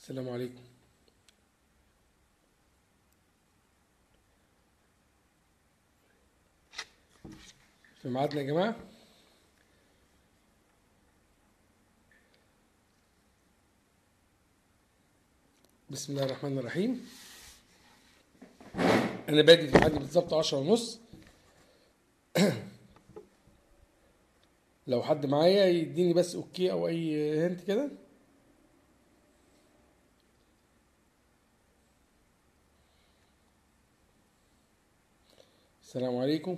السلام عليكم في ميعادنا يا جماعة بسم الله الرحمن الرحيم أنا بادئ في ميعادي بالظبط عشرة ونص لو حد معايا يديني بس اوكي او اي هنت كده السلام عليكم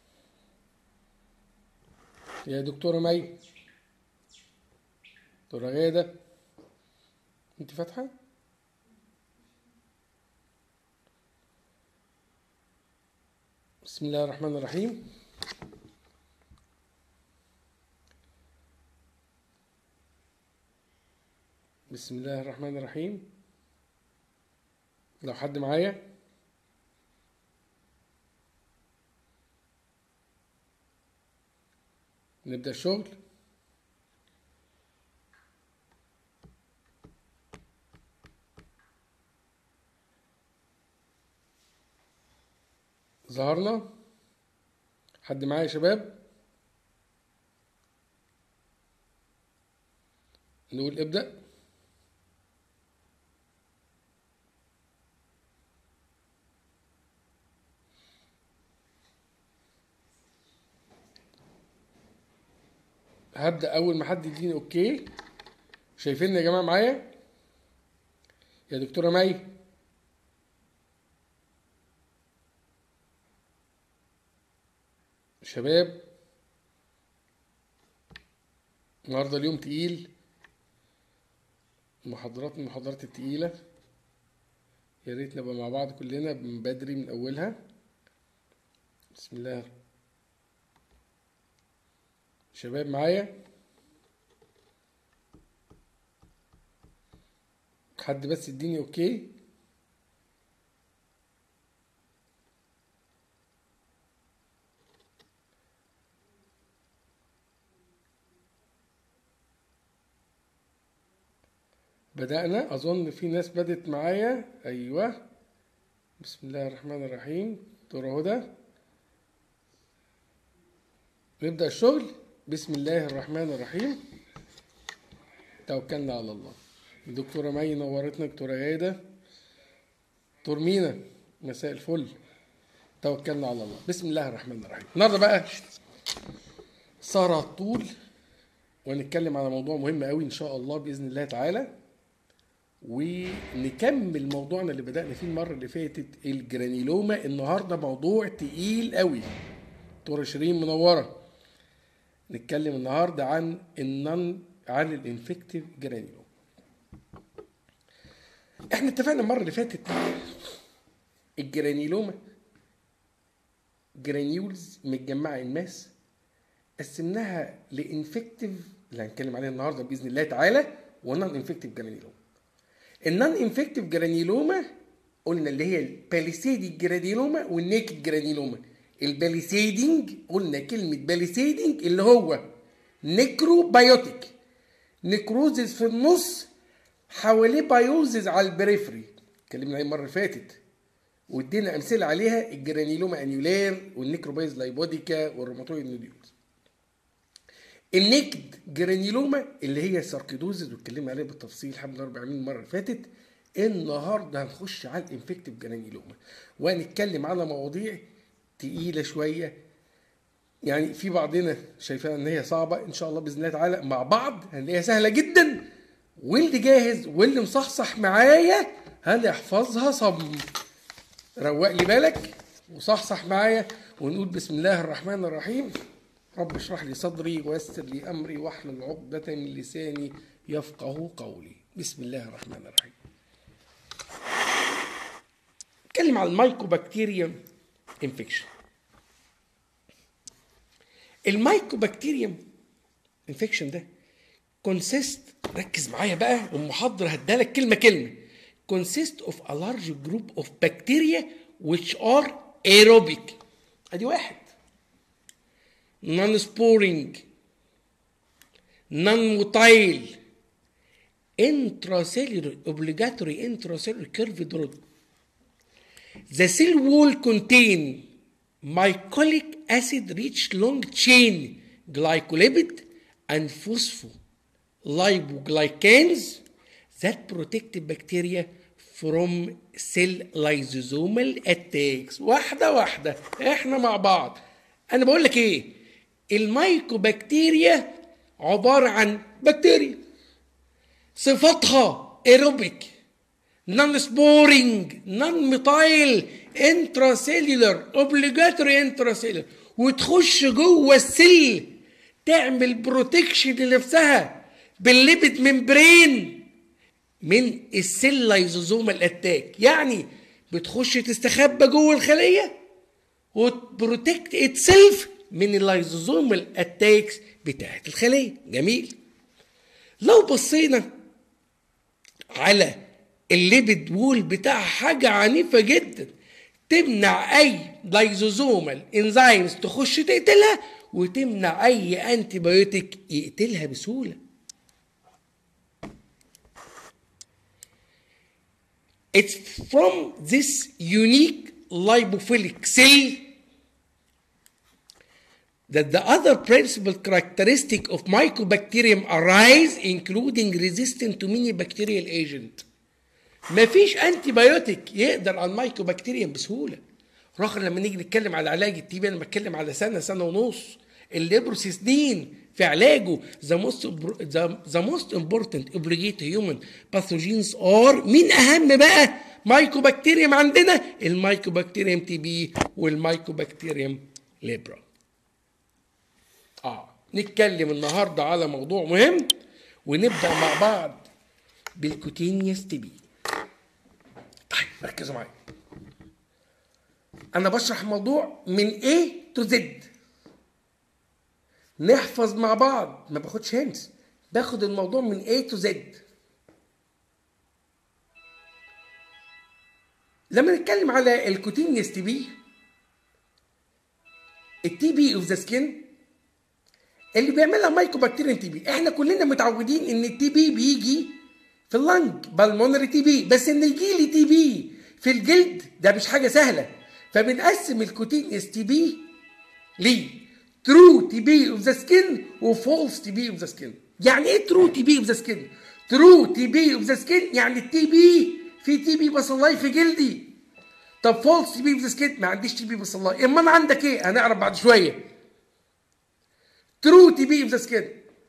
يا دكتورة مي دكتورة غادة انت فاتحة بسم الله الرحمن الرحيم بسم الله الرحمن الرحيم لو حد معايا نبدأ الشغل ظهرنا حد معايا يا شباب نقول ابدأ هبدأ أول ما حد يديني أوكي شايفيني يا جماعة معايا يا دكتورة مي شباب النهارده اليوم تقيل محاضرات من المحاضرات التقيلة يا ريت نبقى مع بعض كلنا من بدري من أولها بسم الله شباب معايا حد بس يديني اوكي بدأنا أظن في ناس بدت معايا أيوه بسم الله الرحمن الرحيم دكتورة هدى نبدأ الشغل بسم الله الرحمن الرحيم توكلنا على الله دكتورة مي نورتنا دكتورة غادة دكتور مينا مساء الفل توكلنا على الله بسم الله الرحمن الرحيم النهارده بقى سهرة طول ونتكلم على موضوع مهم قوي ان شاء الله باذن الله تعالى ونكمل موضوعنا اللي بدأنا فيه المرة اللي فاتت الجرانيلوما النهارده موضوع تقيل قوي دكتورة شيرين منورة نتكلم النهارده عن النون عن الانفكتيف جرانيلوما احنا اتفقنا المره اللي فاتت الجرانيلوما جرانيولز متجمعه الماس قسمناها لانفكتيف اللي هنتكلم عليها النهارده باذن الله تعالى ونون انفكتيف جرانيلوما النون انفكتيف جرانيلوما قلنا اللي هي الباليسيدي جرانيلوما والنيكد جرانيلوما الباليسيدنج قلنا كلمة باليسيدنج اللي هو نيكروبايوتيك نيكروزز في النص حواليه بايوزز على البريفري اتكلمنا عليه المرة اللي فاتت وادينا أمثلة عليها الجرانيلوما أنيولير والنيكروبايز لايبوديكا والروماتويد نوديولز النيكد جرانيلوما اللي هي ساركيدوزز واتكلمنا عليها بالتفصيل الحمد لله رب العالمين المرة اللي فاتت النهارده هنخش على الانفكتيف جرانيلوما وهنتكلم على مواضيع تقيله شويه يعني في بعضنا شايفاها ان هي صعبه ان شاء الله باذن الله تعالى مع بعض هنلاقيها سهله جدا واللي جاهز واللي مصحصح معايا هنحفظها صم روق لي بالك وصحصح معايا ونقول بسم الله الرحمن الرحيم رب اشرح لي صدري ويسر لي امري واحلل عقدة من لساني يفقه قولي بسم الله الرحمن الرحيم اتكلم عن المايكوبكتيريوم انفكشن المايكوبكتيريوم انفكشن ده كونسيست ركز معايا بقى والمحاضر هدالك كلمه كلمه consist of a large group of bacteria which are aerobic ادي واحد non sporing non motile intracellular obligatory intracellular curved rod the cell wall contain mycolic acid rich long chain glycolipid and phospholipoglycans that protect bacteria from cell lysosomal attacks واحدة واحدة احنا مع بعض انا بقول لك ايه الميكوبكتيريا عبارة عن بكتيريا صفاتها ايروبيك نون سبورينج نون ميتايل انتراسيلولر اوبليجاتوري انتراسيلولر وتخش جوه السيل تعمل بروتكشن لنفسها بالليبيد ممبرين من السيل لايزوزومال اتاك يعني بتخش تستخبى جوه الخليه وتبروتكت اتسيلف من اللايزوزومال اتاكس بتاعت الخليه جميل لو بصينا على الليبيد وول بتاعها حاجه عنيفه جدا تمنع اي لايزوزومال انزيمز تخش تقتلها وتمنع اي انتي بايوتيك يقتلها بسهوله It's from this unique lipophilic cell that the other principal characteristic of mycobacterium arise including resistant to many bacterial agent مفيش انتي بايوتيك يقدر على المايكوبكتيريم بسهوله رغم لما نيجي نتكلم على علاج التي بي انا بتكلم على سنه سنه ونص الليبروسي سنين في علاجه the most the, the most important obligate human pathogens are مين اهم بقى مايكوبكتيريم عندنا المايكوبكتيريم تي بي والمايكوبكتيريم ليبرا اه نتكلم النهارده على موضوع مهم ونبدا مع بعض بالكوتينيوس تي بي طيب ركزوا معايا انا بشرح الموضوع من A to Z نحفظ مع بعض ما باخدش هنس باخد الموضوع من A to Z لما نتكلم على الكوتينيوس تي بي التي بي اوف ذا سكين اللي بيعملها مايكوبكتيريم تي بي احنا كلنا متعودين ان التي بي بيجي في اللنج بالمونري تي بي بس ان يجي لي تي بي في الجلد ده مش حاجه سهله فبنقسم الكوتينيوس تي بي ليه ترو تي بي اوف ذا سكين وفولس تي بي اوف ذا سكين يعني ايه ترو تي بي اوف ذا سكين ترو تي بي اوف ذا سكين يعني التي بي في تي بي بصلاي في جلدي طب فولس تي بي اوف ذا سكين ما عنديش تي بي بصلاي اما عندك ايه هنعرف بعد شويه ترو تي بي اوف ذا سكين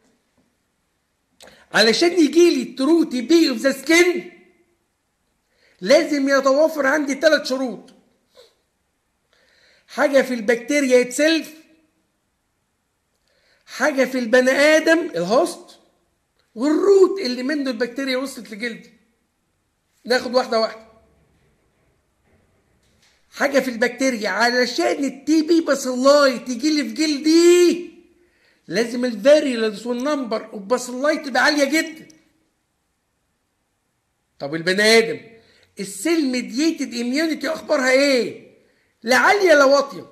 علشان يجي لي ترو تي بي اوف ذا سكين لازم يتوفر عندي ثلاث شروط حاجه في البكتيريا اتسلف حاجه في البني ادم الهوست والروت اللي منه البكتيريا وصلت لجلدي ناخد واحده واحده حاجه في البكتيريا علشان التي بي باسلاي تيجي لي في جلدي لازم الفاريلنس والنمبر اوف باسلاي تبقى عاليه جدا طب البني ادم السيل ميديتد اميونيتي اخبارها ايه لا عاليه لا واطيه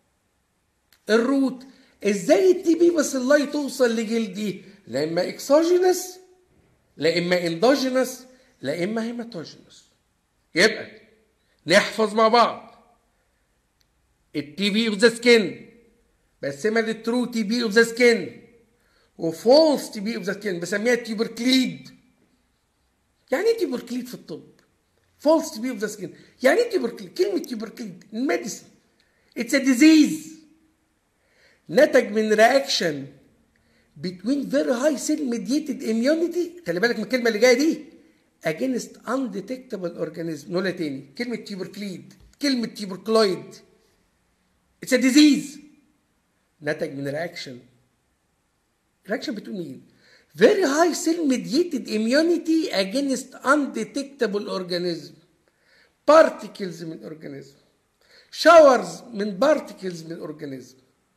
الروت ازاي التي بي باسلاي توصل لجلدي لا اما اكسوجينس لا اما اندوجينس لا اما هيماتوجينس يبقى نحفظ مع بعض التي بي اوف ذا سكين بقسمها للترو تي بي اوف ذا سكين وفولس تي بي اوف ذا سكين بسميها تيوبركليد يعني ايه تيوبركليد في الطب؟ فولس تي بي اوف ذا سكين يعني ايه تيوبركليد؟ كلمة تيوبركليد الميديسن اتس ا ديزيز نتج من رياكشن between very high cell mediated immunity خلي بالك من الكلمة اللي جاية دي against undetectable organism نقولها تاني كلمة تيوبركليد كلمة تيوبركلويد اتس ا ديزيز نتج من رياكشن رياكشن بتقول مين؟ very high cell mediated immunity against undetectable organism particles من organism showers من particles من organism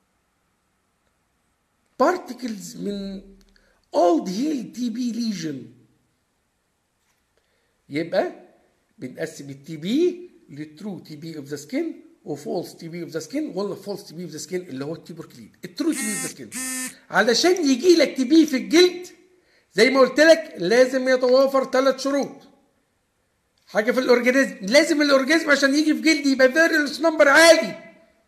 particles من old healed TB lesion يبقى بنقسم التي بي للترو تي بي اوف ذا سكين وفولس تي بي اوف ذا سكين ولا فولس تي بي اوف ذا سكين اللي هو التيبركليد الترو تي بي اوف ذا سكين علشان يجي لك تي بي في الجلد زي ما قلت لك لازم يتوافر ثلاث شروط حاجه في الاورجانيزم لازم الاورجانيزم عشان يجي في جلدي يبقى فيرلس نمبر عالي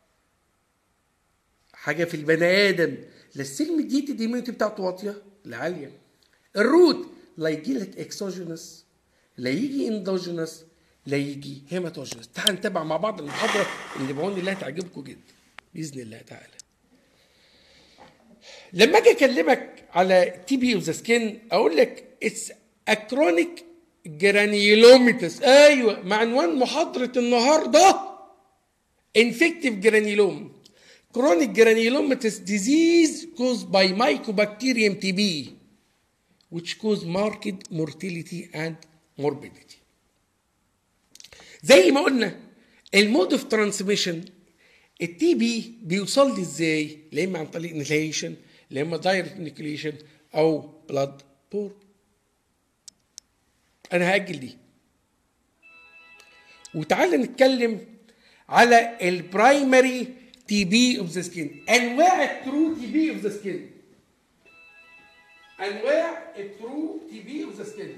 حاجه في البني ادم لا السلم الجيتي دي immunity بتاعته واطيه لا عاليه الروت لا يجي لك اكسوجينس لا يجي اندوجينس لا يجي هيماتوجينس تعال نتابع مع بعض المحاضره اللي بعون الله تعجبكم جدا باذن الله تعالى لما اجي اكلمك على تي بي اوف ذا سكين اقول لك اتس اكرونيك جرانيولوميتس ايوه مع عنوان محاضره النهارده انفكتيف جرانيولوم chronic granulomatous disease caused by mycobacterium TB which cause marked mortality and morbidity زي ما قلنا المود اوف ترانسميشن التي بي بيوصل لي ازاي؟ لا اما عن طريق انهيشن لا اما دايركت نيكليشن او بلاد بور انا هاجل دي وتعالى نتكلم على البرايمري تي بي اوف ذا سكين انواع الترو تي بي اوف ذا سكين انواع الترو تي بي اوف ذا سكين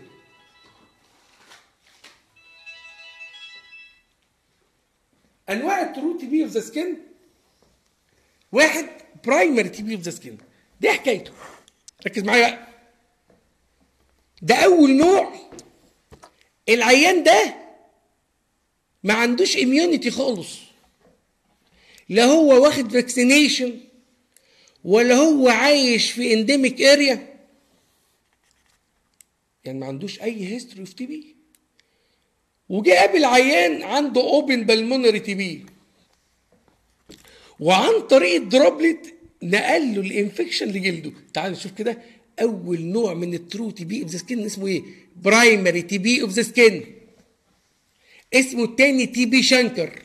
انواع الترو تي بي اوف ذا سكين واحد برايمري تي بي اوف ذا سكين دي حكايته ركز معايا بقى ده اول نوع العيان ده ما عندوش اميونيتي خالص لا هو واخد فاكسينيشن ولا هو عايش في انديميك اريا يعني ما عندوش اي هيستوري اوف تي بي وجه قابل عيان عنده اوبن بالمونري تي بي وعن طريق الدروبلت نقل له الانفكشن لجلده تعال نشوف كده اول نوع من الترو تي بي اوف ذا سكين اسمه ايه برايمري تي بي اوف ذا سكين اسمه التاني تي بي شانكر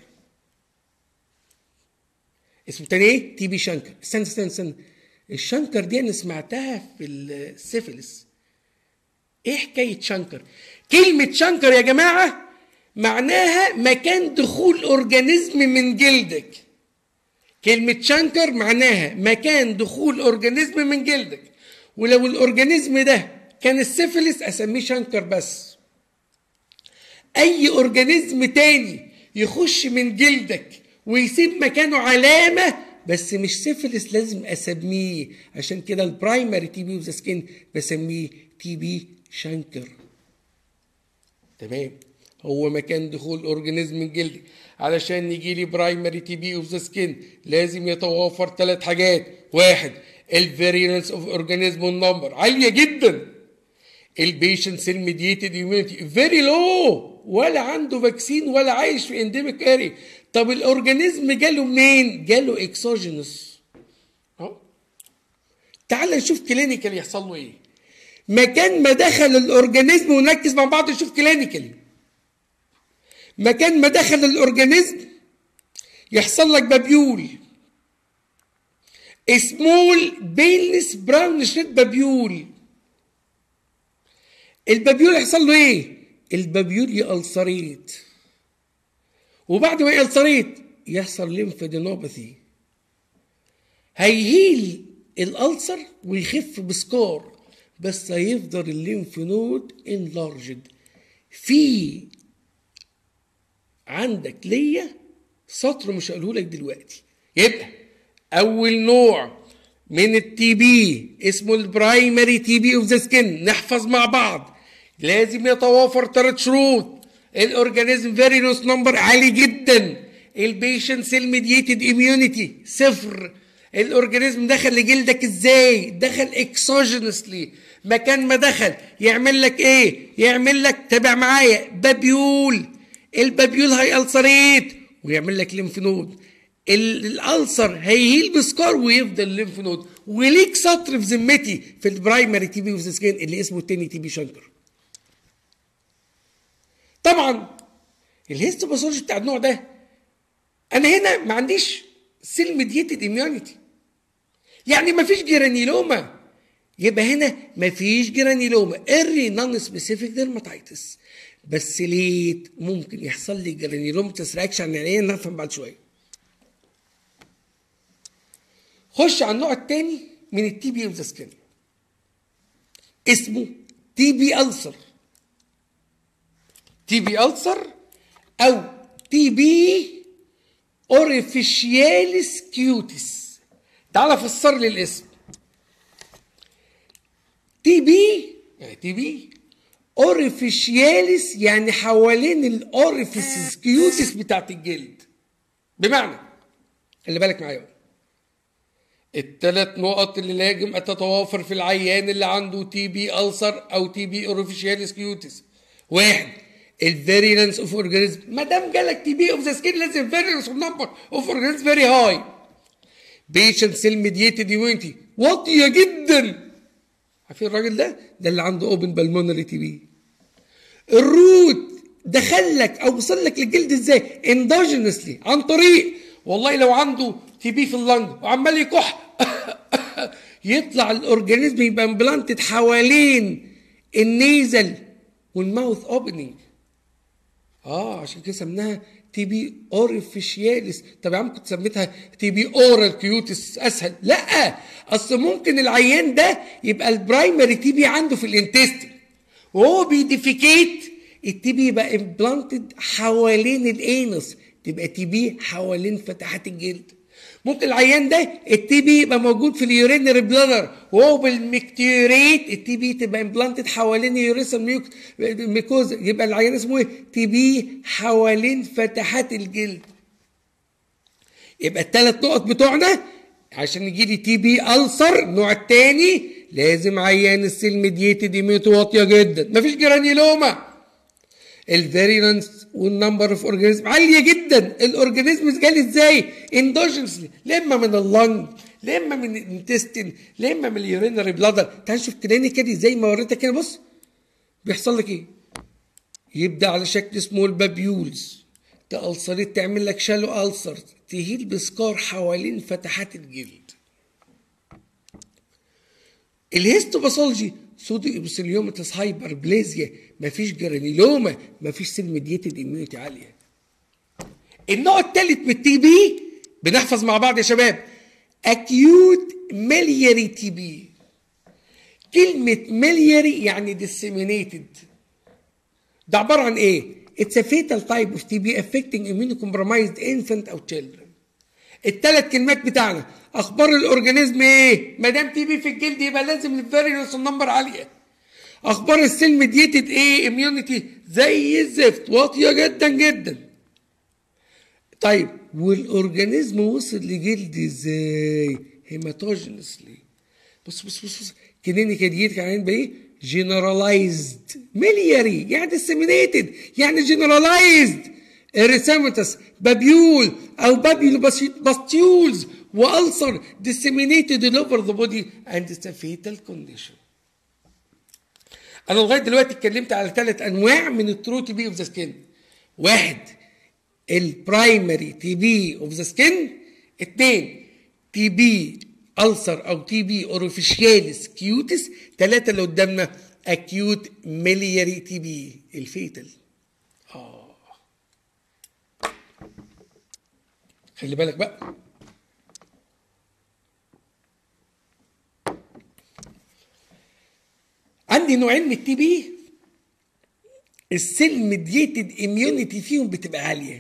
اسمه التاني ايه تي بي شانكر استنى استنى استنى الشانكر دي انا سمعتها في السيفلس ايه حكايه شانكر كلمه شانكر يا جماعه معناها مكان دخول اورجانيزم من جلدك كلمة شانكر معناها مكان دخول اورجانيزم من جلدك ولو الاورجانيزم ده كان السيفلس اسميه شانكر بس اي اورجانيزم تاني يخش من جلدك ويسيب مكانه علامة بس مش سيفلس لازم اسميه عشان كده البرايمري تي بي اوف ذا سكين بسميه تي بي شانكر تمام هو مكان دخول اورجانيزم من جلدي علشان يجي لي برايمري تي بي اوف ذا سكين لازم يتوافر ثلاث حاجات واحد الفيرينس اوف اورجانيزم نمبر عاليه جدا البيشنت سيل ميديتد اميونيتي فيري لو ولا عنده فاكسين ولا عايش في انديميك اري طب الاورجانيزم جاله منين؟ جاله اكسوجينوس اهو تعال نشوف كلينيكال يحصل له ايه مكان ما دخل الاورجانيزم ونركز مع بعض نشوف كلينيكالي مكان ما دخل الاورجانيزم يحصل لك بابيول سمول بينلس براون شريد بابيول البابيول يحصل له ايه البابيول يألسريت وبعد ما يألسريت يحصل ليمفادينوباثي هيهيل الألسر ويخف بسكار بس هيفضل الليمف نود انلارجد في عندك ليا سطر مش هقوله لك دلوقتي يبقى اول نوع من التي بي اسمه البرايمري تي بي اوف ذا سكين نحفظ مع بعض لازم يتوافر ثلاث شروط الاورجانيزم فيرينوس نمبر عالي جدا البيشنت سيل ميديتد اميونيتي صفر الاورجانيزم دخل لجلدك ازاي دخل اكسوجينسلي مكان ما دخل يعمل لك ايه يعمل لك تابع معايا بابيول البابيول هيألسريت ويعمل لك ليمف نود الالسر هيهيل بسكار ويفضل الليمف نود وليك سطر في ذمتي في البرايمري تي بي اوف سكين اللي اسمه التاني تي بي شانكر طبعا الهيستوباثولوجي بتاع النوع ده انا هنا ما عنديش سيل ميديتد اميونيتي يعني ما فيش جرانيلوما يبقى هنا ما فيش جرانيلوما اري نون سبيسيفيك ديرماتايتس بس ليه ممكن يحصل لي جرانيلومتس رياكشن يعني نفهم بعد شويه خش على النوع الثاني من التي بي اوف ذا سكين اسمه تي بي ألسر تي بي ألسر أو تي بي أوريفيشياليس كيوتس تعال فسر لي الاسم تي بي يعني تي بي اوريفيشياليس يعني حوالين الاوريفيسز كيوتس بتاعت الجلد بمعنى خلي بالك معايا الثلاث نقط اللي لازم تتوافر في العيان اللي عنده تي بي ألسر او تي بي اوريفيشياليس كيوتس واحد الفيريلانس اوف اورجانيزم ما دام جالك تي بي اوف ذا سكين لازم فيريلانس اوف نمبر اوف اورجانيزم فيري هاي بيشنت سيل ميديتد يونيتي واطيه جدا عارفين الراجل ده ده اللي عنده اوبن بالمونري تي بي الروت دخلك او وصل لك للجلد ازاي اندوجينسلي عن طريق والله لو عنده تي بي في اللنج وعمال يكح يطلع الاورجانيزم يبقى امبلانتد حوالين النيزل والماوث اوبننج اه عشان كده سمناها تي بي اوريفيشياليس طب يا عم كنت سميتها تي بي اورال كيوتس اسهل لا اصل ممكن العيان ده يبقى البرايمري تي بي عنده في الانتستين وهو بيديفيكيت التي بي يبقى امبلانتد حوالين الانس تبقى تي بي حوالين فتحات الجلد ممكن العيان ده التي بي يبقى موجود في اليورينري بلادر وهو بالمكتيريت التي بي تبقى امبلانتد حوالين اليوريثم ميكوز يبقى العيان اسمه ايه؟ تي بي حوالين فتحات الجلد يبقى الثلاث نقط بتوعنا عشان يجي لي تي بي ألسر النوع الثاني لازم عيان السيل ميديتد ايميوتي واطيه جدا مفيش جرانيلوما الفيريلانس والنمبر اوف اورجانيزم عاليه جدا الاورجانيزم جالي ازاي اندوجنسلي لما من اللنج لما من الانتستين لما من اليورينري بلادر تعال شوف كلينيكالي زي ما وريتك كده بص بيحصل لك ايه يبدا على شكل سمول بابيولز تألسريت تعمل لك شالو ألسر تهيل بسكار حوالين فتحات الجلد الهيستوباثولوجي صودي ابسيليومتس هايبربليزيا مفيش جرانيلوما مفيش سيل ميديتد اميونيتي عاليه النوع الثالث من التي بي بنحفظ مع بعض يا شباب اكيوت ميلياري تي بي كلمة ميلياري يعني ديسيمينيتد ده عبارة عن ايه؟ It's a fatal type of TB affecting immunocompromised infant أو children. الثلاث كلمات بتاعنا اخبار الاورجانيزم ايه؟ ما دام تي بي في الجلد يبقى لازم الفيرينس النمبر عاليه. اخبار السيل ميديتد ايه؟ اميونيتي زي الزفت واطيه جدا جدا. طيب والاورجانيزم وصل لجلد ازاي؟ هيماتوجينسلي. بص بص بص بص كلينيكال ديت كان بايه؟ جنرالايزد ملياري يعني ديسيمينيتد يعني جنرالايزد اريثيماتس بابيول او بابيول باستيولز والسر disseminated all over the body and it's a fatal condition. انا لغايه دلوقتي اتكلمت على ثلاث انواع من الترو تي بي اوف ذا سكين. واحد البرايمري تي بي اوف ذا سكين اثنين تي بي ألسر أو تي بي أوروفيشياليس كيوتس ثلاثة اللي قدامنا أكيوت ميلياري تي بي الفيتال آه خلي بالك بقى عندي نوعين من التي بي السيل ميديتد اميونيتي فيهم بتبقى عاليه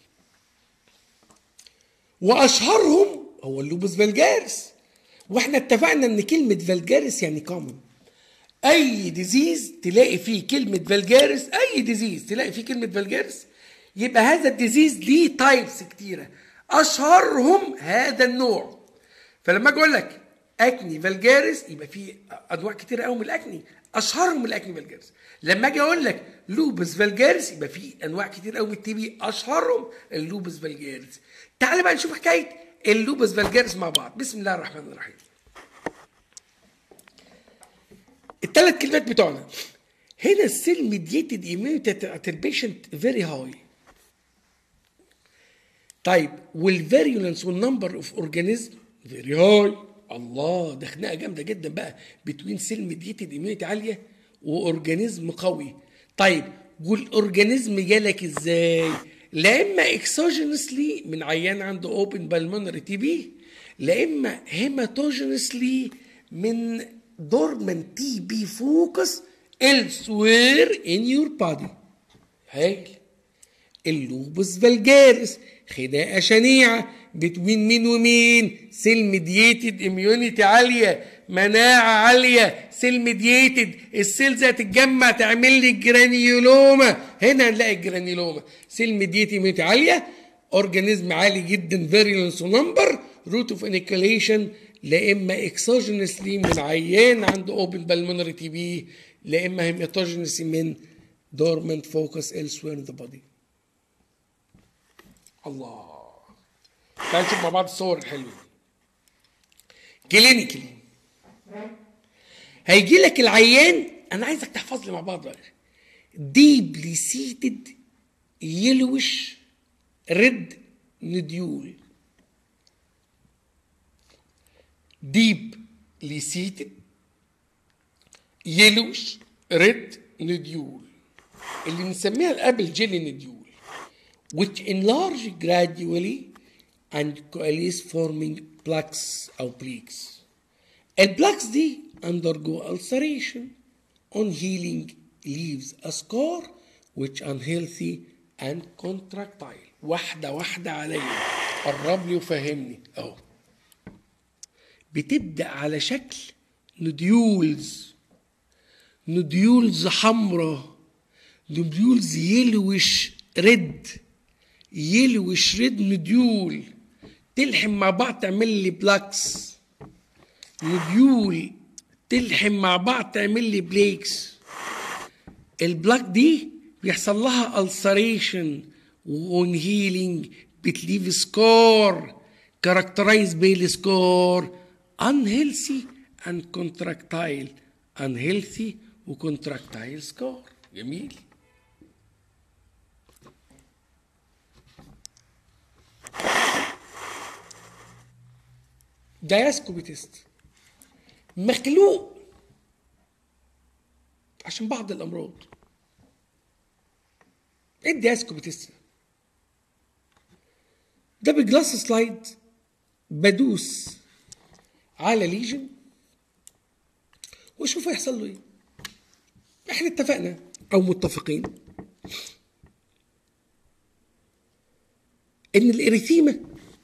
واشهرهم هو اللوبس فالجارس واحنا اتفقنا ان كلمه فالجارس يعني كومن اي ديزيز تلاقي فيه كلمه فالجارس اي ديزيز تلاقي فيه كلمه فالجارس يبقى هذا الديزيز ليه تايبس كتيره اشهرهم هذا النوع فلما اجي اقول لك اكني فالجارس يبقى في انواع كتيره قوي من الاكني اشهرهم الاكني فالجارس لما اجي اقول لك لوبس فالجارس يبقى في انواع كتير قوي من التي بي اشهرهم اللوبس فالجارس تعال بقى نشوف حكايه اللوبس فالجارس مع بعض بسم الله الرحمن الرحيم الثلاث كلمات بتوعنا هنا السيل ميديتد ايميونيتي بتاعت البيشنت فيري هاي طيب والفيريولنس والنمبر اوف اورجانيزم فيري هاي الله ده خناقه جامده جدا بقى بتوين سيل ميديتد ايميونيتي عاليه واورجانيزم قوي طيب والاورجانيزم جالك ازاي لا اما اكسوجينسلي من عيان عنده اوبن بالمونري تي بي لا اما هيماتوجينسلي من dormant TB focus elsewhere in your body هايل اللوبس فالجارس خناقه شنيعه بتوين مين ومين سيل ميدييتد اميونيتي عاليه مناعه عاليه سيل ميدييتد السيلز هتتجمع تعمل لي جرانيولوما هنا هنلاقي الجرانيولوما سيل ميدييتد اميونيتي عاليه اورجانيزم عالي جدا فيريلانس نمبر روت اوف انيكليشن لا اما اكسوجينسلي من عيان عنده اوبن بالمونري تي بي لا اما هيماتوجينسي من دورمنت فوكس elsewhere in the body الله تعال نشوف مع بعض الصور الحلوه كلينيكلي هيجي لك العيان انا عايزك تحفظ لي مع بعض بقى ديبلي سيتد يلوش ريد نديول deeply seated yellowish red nodule اللي بنسميها الابل جيلي نديول which enlarge gradually and coalesce forming plaques أو plaques البلاكس دي undergo ulceration on healing leaves a scar which unhealthy and contractile واحدة واحدة عليا قرب لي وفهمني اهو بتبدأ على شكل نوديولز نوديولز حمراء نوديولز يلوش ريد يلوش ريد نوديول تلحم مع بعض تعمل لي بلاكس نوديول تلحم مع بعض تعمل لي بليكس البلاك دي بيحصل لها ulceration وون هيلينج بتليف سكور كاركترايز بالسكور unhealthy and contractile unhealthy وcontractile score جميل دايسكوبي تيست مخلوق عشان بعض الامراض ايه الدياسكوبي تيست ده بجلاس سلايد بدوس على ليجن واشوف هيحصل له ايه احنا اتفقنا او متفقين ان الاريثيما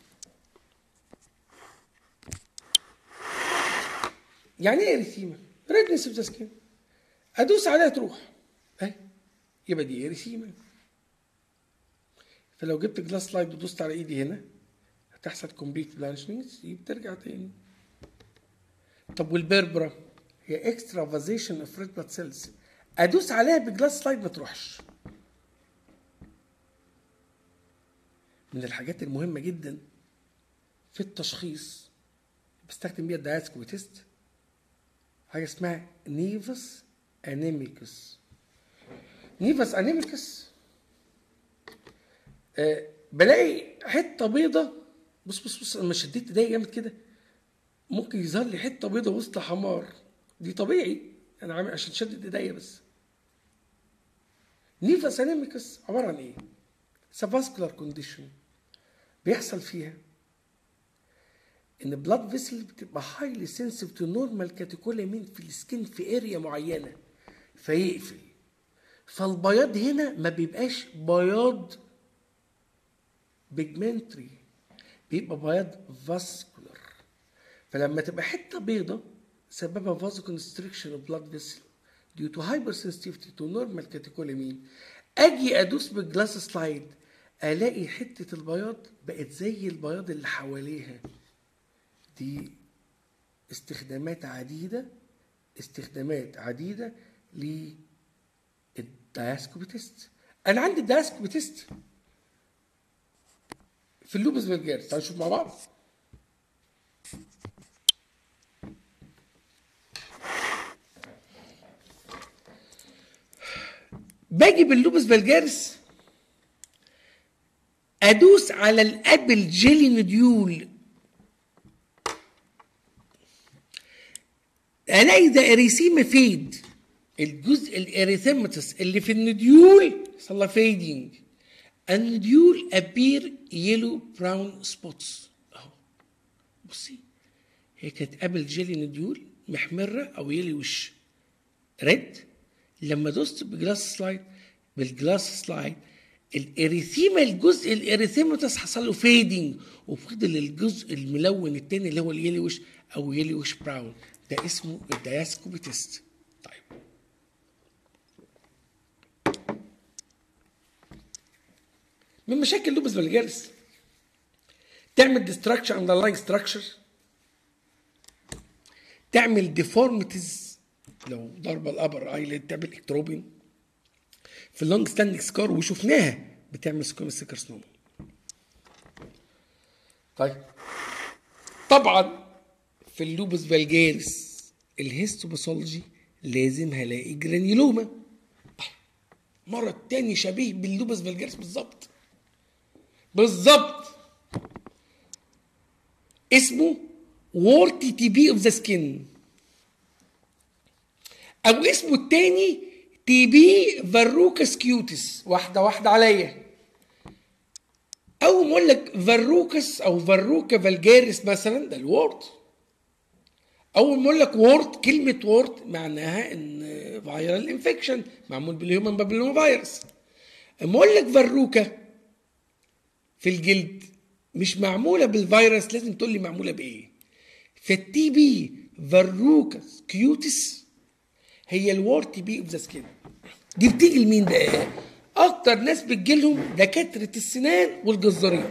يعني ايه اريثيما؟ ريدنس اوف ذا سكين ادوس عليها تروح اهي يبقى دي اريثيما فلو جبت جلاس سلايد ودوست على ايدي هنا هتحصل كومبليت بلانشنج بترجع تاني طب والبربرا هي اكسترا فازيشن اوف ريد بلاد سيلز ادوس عليها بجلاس سلايد ما تروحش من الحاجات المهمه جدا في التشخيص بستخدم بيها الدايسكو تيست حاجه اسمها نيفس انيميكس نيفس انيميكس آه بلاقي حته بيضه بص بص بص لما شديت ايديا جامد كده ممكن يظهر لي حته بيضه وسط حمار دي طبيعي انا عامل عشان شدت ايديا بس نيفس انيميكس عباره عن ايه؟ سافاسكولار كونديشن بيحصل فيها ان بلاد فيسل بتبقى هايلي سنسيف تو نورمال كاتيكولامين في السكين في اريا معينه فيقفل فالبياض هنا ما بيبقاش بياض بيجمنتري بيبقى بياض فاسكولار فلما تبقى حته بيضه سببها فازو كونستريكشن اوف بلاد فيسل due to hypersensitivity to normal catecholamine اجي ادوس بالجلاس سلايد الاقي حته البياض بقت زي البياض اللي حواليها دي استخدامات عديده استخدامات عديده للدايسكوبي تيست انا عندي الدايسكوبي تيست في اللوبس فالجارس تعالوا نشوف مع بعض باجي باللوبس فالجارس ادوس على الابل جيلي نديول الاقي ده اريسيما فيد الجزء الاريثيماتس اللي في النديول يحصل لها فيدنج النديول ابير يلو براون سبوتس اهو بصي هي كانت ابل جيلي نديول محمره او يلوش ريد لما دوست بجلاس سلايد بالجلاس سلايد الاريثيما الجزء الاريثيماتس حصل له فيدنج وفضل الجزء الملون التاني اللي هو اليلوش او يلوش براون ده اسمه الدياسكوبي تيست طيب من مشاكل لوبس فالجارس تعمل ديستراكشن اندرلاين ستراكشر تعمل ديفورميتيز لو ضربه الابر ايلid تعمل اكتروبين في اللونج ستاندنج سكار وشفناها بتعمل سكوميس كارسنوما طيب طبعا في اللوبس فالجارس الهيستوباثولوجي لازم هلاقي جرانيولوما مرض تاني شبيه باللوبس فالجارس بالظبط بالظبط اسمه وورتي تي بي اوف ذا سكين او اسمه التاني تي بي فاروكاس كيوتس واحده واحده عليا او ما اقول لك فاروكاس او فاروكا فالجارس مثلا ده الورد اول ما اقول لك وورد كلمه وورد معناها ان فايرال انفكشن معمول بالهيومن بابلوما فيروس اما اقول لك فاروكا في الجلد مش معموله بالفيروس لازم تقول لي معموله بايه فالتي بي فاروكاس كيوتس هي الوار تي بي اوف ذا سكين دي بتيجي لمين بقى اكتر ناس بتجيلهم دكاتره السنان والجزارين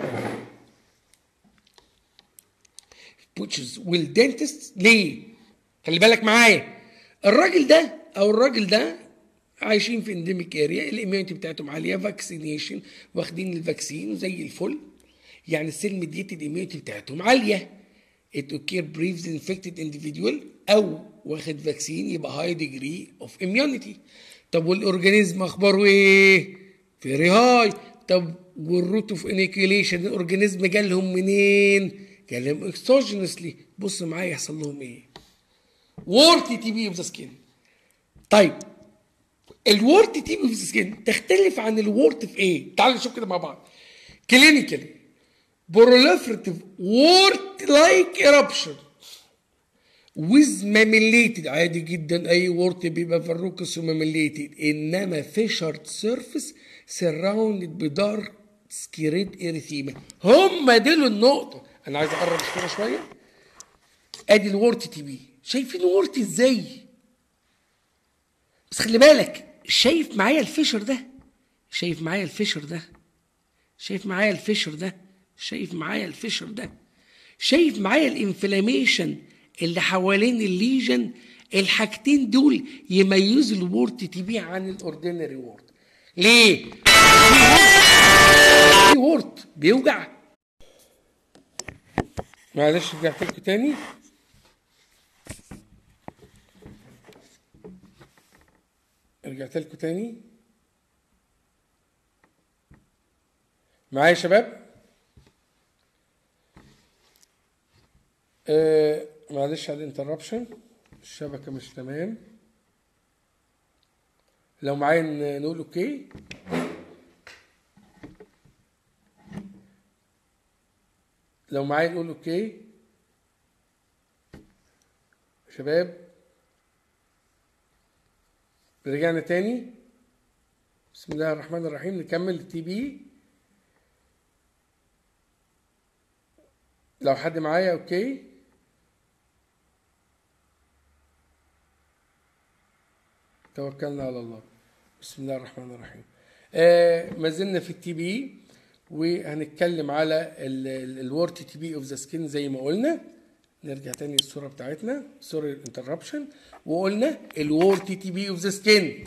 بوتشز والدنتست ليه خلي بالك معايا الراجل ده او الراجل ده عايشين في انديميك اريا الاميونيتي بتاعتهم عاليه فاكسينيشن واخدين الفاكسين زي الفل يعني السيل ميديتد اميونيتي بتاعتهم عاليه it occur briefs infected individual او واخد فاكسين يبقى هاي ديجري اوف اميونيتي طب والاورجانيزم اخباره ايه؟ فيري هاي طب والروت اوف انيكيوليشن الاورجانيزم جالهم منين؟ جالهم اكسوجينسلي بص معايا يحصل لهم ايه؟ وورتي تي بي اوف ذا سكين طيب الورت تي بي اوف ذا سكين تختلف عن الورت في ايه؟ تعالوا نشوف كده مع بعض كلينيكالي proliferative wart-like eruption with mammillated عادي جدا اي وورت بيبقى فروكس وماميليتد انما fissured surface surrounded بدارك سكيريد اريثيما هم دول النقطه انا عايز اقرب الصوره شويه ادي الورت تي بي شايفين وورت ازاي بس خلي بالك شايف معايا الفيشر ده شايف معايا الفيشر ده شايف معايا الفيشر ده شايف معايا الفيشر ده شايف معايا الانفلاميشن اللي حوالين الليجن الحاجتين دول يميزوا الورت تي بي عن الاوردينري وورت ليه؟ في وورت بيوجع معلش رجعت لكم تاني رجعت لكم تاني معايا يا شباب آه معلش على الانتربشن الشبكة مش تمام لو معايا ن- نقول اوكي لو معايا نقول اوكي شباب رجعنا تاني بسم الله الرحمن الرحيم نكمل التي بي لو حد معايا اوكي توكلنا على الله بسم الله الرحمن الرحيم آه ما زلنا في التي بي وهنتكلم على الورت تي بي اوف ذا سكين زي ما قلنا نرجع تاني للصوره بتاعتنا سوري الانتربشن وقلنا الورت تي بي اوف ذا سكين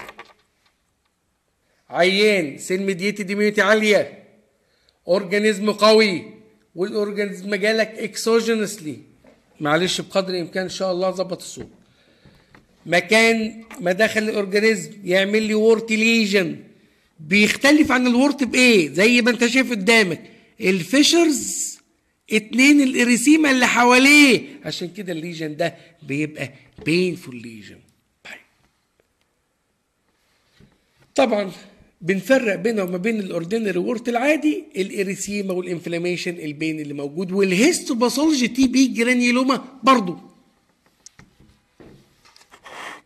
عيان سيل ميديتد اميونيتي عاليه اورجانيزم قوي والاورجانيزم جالك اكسوجينسلي معلش بقدر الامكان ان شاء الله ظبط الصوت مكان ما دخل الاورجانيزم يعمل لي وورت ليجن بيختلف عن الورت بايه زي ما انت شايف قدامك الفيشرز اتنين الاريسيما اللي حواليه عشان كده الليجن ده بيبقى بينفول ليجن طبعا بنفرق بينه وما بين الاوردينري وورت العادي الاريسيما والانفلاميشن البين اللي موجود والهيستوباثولوجي تي بي جرانيلوما برضو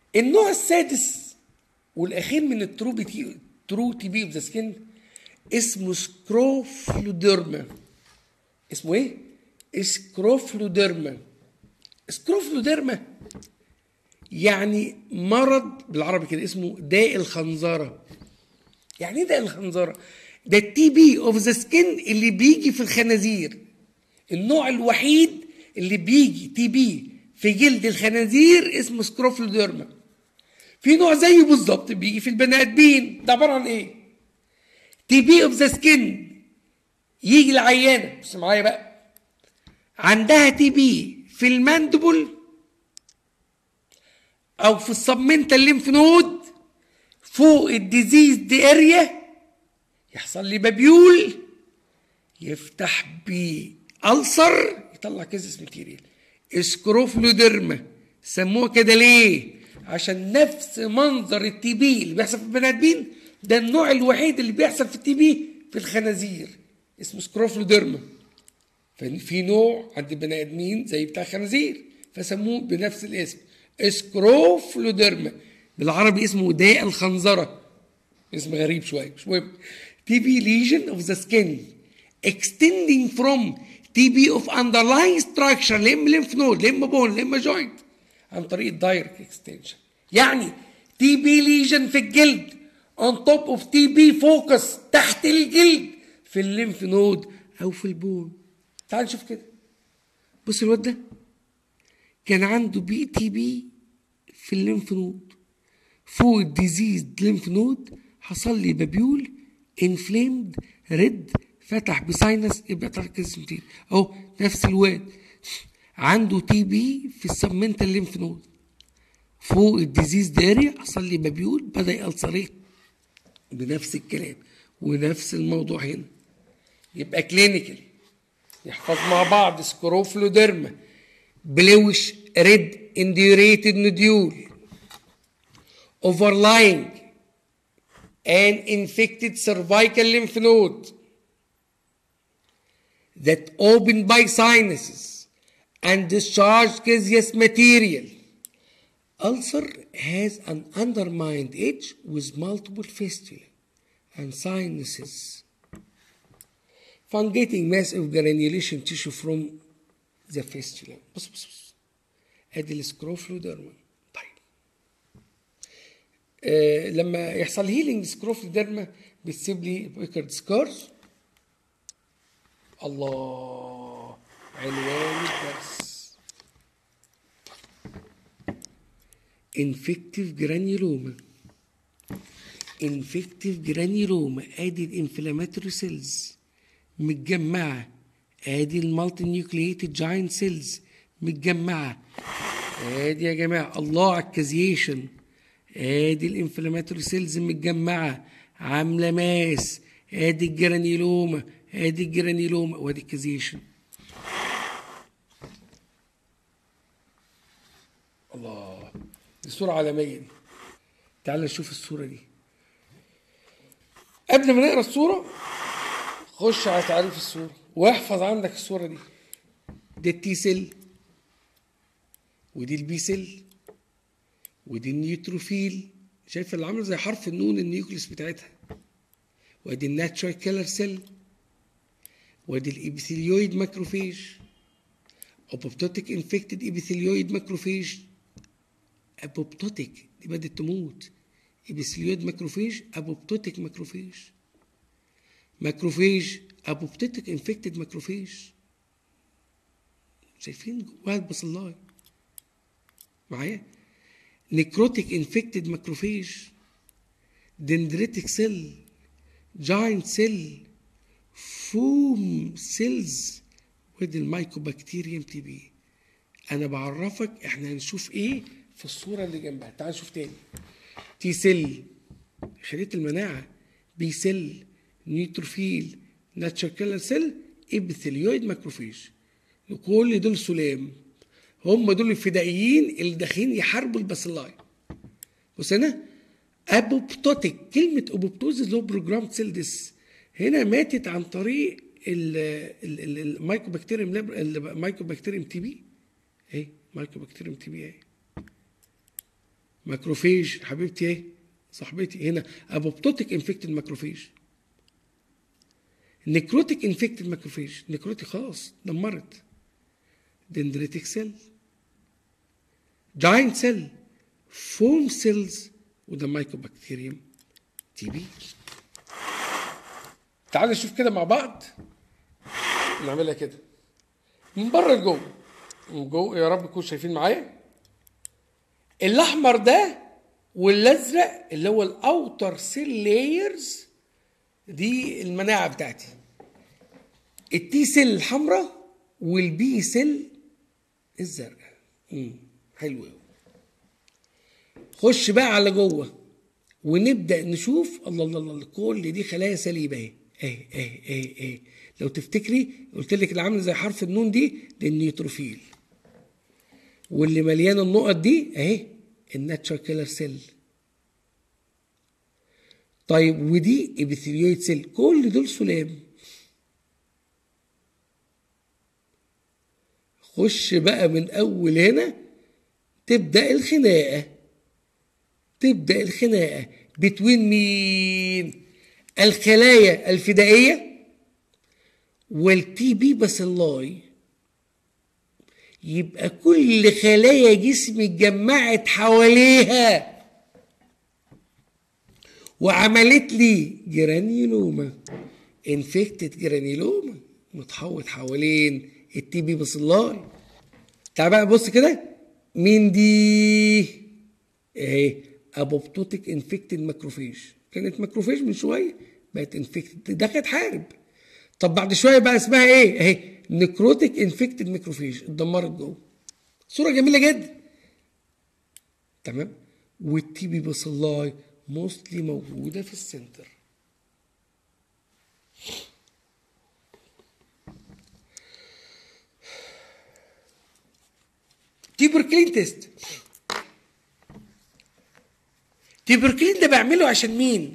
النوع السادس والاخير من الترو بي ترو تي بي اوف ذا سكين اسمه سكروفلوديرما اسمه ايه؟ سكروفلوديرما سكروفلوديرما يعني مرض بالعربي كده اسمه داء الخنزره يعني ايه داء الخنزره؟ ده التي بي اوف ذا سكين اللي بيجي في الخنازير النوع الوحيد اللي بيجي تي بي في جلد الخنازير اسمه سكروفلوديرما في نوع زيه بالظبط بيجي في البني ادمين ده عباره عن ايه؟ تي بي اوف ذا سكين يجي العيانه بص معايا بقى عندها تي بي في الماندبل او في السبمنتال ليمف نود فوق الديزيز دي اريا يحصل لي بابيول يفتح بي ألسر يطلع كيزس ماتيريال اسكروفلوديرما سموها كده ليه؟ عشان نفس منظر التي بي اللي بيحصل في البني ادمين ده النوع الوحيد اللي بيحصل في التي بي في الخنازير اسمه سكروفلوديرما ففي نوع عند البني ادمين زي بتاع الخنازير فسموه بنفس الاسم سكروفلوديرما بالعربي اسمه داء الخنزره اسم غريب شويه مش مهم تي بي ليجن اوف ذا سكين extending from TB of underlying structure لم lymph node لم بون لم جوينت عن طريق الدايركت اكستنشن يعني تي بي ليجن في الجلد on top of تي بي فوكس تحت الجلد في الليمف نود او في البون تعال نشوف كده بص الواد ده كان عنده بي تي بي في الليمف نود فوق الديزيز ليمف نود حصل لي بابيول انفليمد ريد فتح بساينس يبقى تركز كتير اهو نفس الواد عنده تي بي في السبمنتال ليمف نود فوق الديزيز داري حصل لي بابيول بدا يألسريت بنفس الكلام ونفس الموضوع هنا يبقى كلينيكال يحفظ مع بعض سكروفلوديرما بلوش ريد انديوريتد نوديول overlying an infected cervical lymph node that open by sinuses and discharge caseous material. Ulcer has an undermined edge with multiple fistula and sinuses. Fungating mass of granulation tissue from the fistula. بص بص بص. ادي السكروفلوديرما. طيب. آه لما يحصل هيلينج سكروفلوديرما بتسيب لي بيكرد سكارز الله عنوان الدرس انفكتيف جرانيولوما انفكتيف جرانيولوما ادي الانفلاماتوري سيلز متجمعه ادي المالتي نيوكلييتد جاينت سيلز متجمعه ادي يا جماعه الله على الكازيشن ادي الانفلاماتوري سيلز متجمعه عامله ماس ادي الجرانيولوما ادي الجرانيلوما وادي الكازيشن الله دي صورة عالمية دي تعال نشوف الصورة دي قبل ما نقرا الصورة خش على تعريف الصورة واحفظ عندك الصورة دي دي التي سيل ودي البي سيل ودي النيوتروفيل شايف اللي عامله زي حرف النون النيوكليس بتاعتها وادي الناتشورال كيلر سيل وادي الابيثيليويد ماكروفيج apoptotic infected epithelioid macrophage apoptotic دي بدأت تموت epithelioid macrophage apoptotic macrophage macrophage apoptotic infected macrophage شايفين جواها البصلاي معايا necrotic infected macrophage dendritic cell giant cell فوم سيلز ودي المايكوبكتيريوم تي بي انا بعرفك احنا هنشوف ايه في الصوره اللي جنبها تعال نشوف تاني تي سيل خليه المناعه بي سيل نيوتروفيل ناتشر كيلر سيل ابيثيليويد ماكروفيج كل دول سلام هم دول الفدائيين اللي داخلين يحاربوا الباسيلاي بص هنا ابوبتوتيك كلمه ابوبتوز اللي هو بروجرام سيل ديس هنا ماتت عن طريق المايكوبكتيريوم المايكوبكتيريوم تي بي اهي مايكوبكتيريوم تي بي اهي ماكروفيج حبيبتي ايه صاحبتي هنا ابوبتوتيك انفكتد ماكروفيج نكروتيك انفكتد ماكروفيج نكروتيك خلاص دمرت دندريتك سيل جاينت سيل فوم سيلز وده مايكوبكتيريوم تي بي تعالوا نشوف كده مع بعض نعملها كده من بره لجوه من جوه يا رب تكونوا شايفين معايا الاحمر ده والازرق اللي هو الاوتر سيل لايرز دي المناعه بتاعتي التي سيل الحمراء والبي سيل الزرقاء امم حلو قوي خش بقى على جوه ونبدا نشوف الله الله الله كل دي خلايا سليمه اهي اهي اهي اهي اهي لو تفتكري قلت لك اللي عامل زي حرف النون دي ده النيوتروفيل واللي مليانه النقط دي اهي الناتشر كيلر سيل طيب ودي ابيثيليويد سيل كل دول سلام خش بقى من اول هنا تبدا الخناقه تبدا الخناقه بتوين مين الخلايا الفدائيه والتي بي باسيلاي يبقى كل خلايا جسمي اتجمعت حواليها وعملت لي جرانيولوما انفكتد جرانيولوما متحوط حوالين التي بي باسيلاي تعال بقى بص كده مين دي اهي ابوبتوتيك انفكتد ماكروفيج كانت ماكروفيج من شويه بقت انفكتد ده كانت حارب طب بعد شويه بقى اسمها ايه اهي نكروتيك انفكتد ماكروفيج اتدمرت جوه صوره جميله جدا تمام والتي بي باسيلاي موستلي موجوده في السنتر تيبركلين تيست تيبركلين ده بعمله عشان مين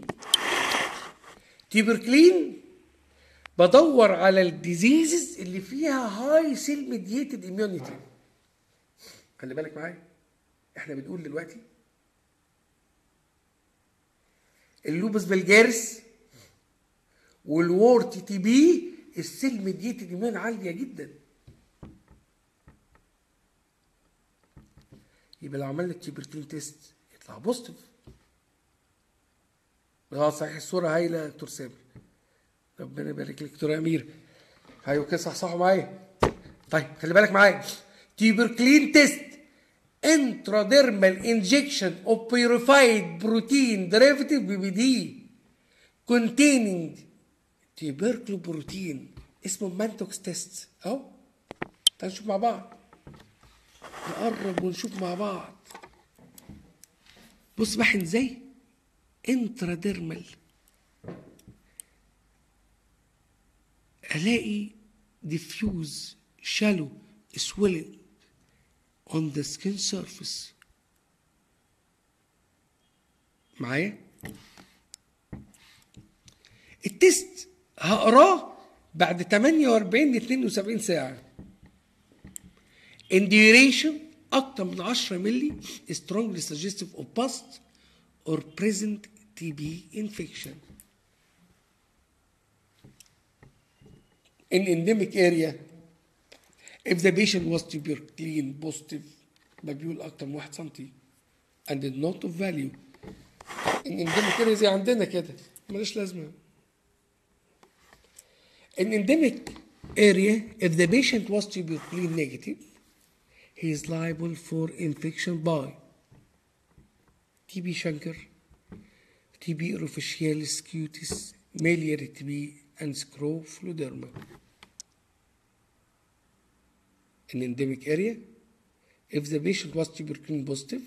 تيبركلين بدور على الديزيزز اللي فيها هاي سيل ميديتد اميونيتي خلي بالك معايا احنا بنقول دلوقتي اللوبس بالجارس والوورت تي بي السيل ميديتد اميون عاليه جدا يبقى لو عملنا التيبركلين تيست يطلع بوزيتيف اه صحيح الصوره هايله يا دكتور سامي ربنا يبارك لك دكتور امير ايوه كده صحصحوا معايا طيب خلي بالك معايا تيبركلين تيست intradermal injection of purified protein derivative BBD containing tubercle protein اسمه مانتوكس تيست اهو تعال نشوف مع بعض نقرب ونشوف مع بعض بص بحن ازاي انتراديرمال الاقي diffuse shallow swelling on the skin surface معايا التست هقراه بعد 48 ل 72 ساعه in duration اكتر من 10 مللي strongly suggestive of past or present TB infection in endemic area if the patient was tuberculin positive بقول اكتر من 1 سم and did not of value in endemic area زي عندنا كده ملوش لازمه in endemic area if the patient was tuberculin negative he is liable for infection by TB chancre TB erophagialis cutis miliary TB and scrofloderma in endemic area if the patient was tuberculin positive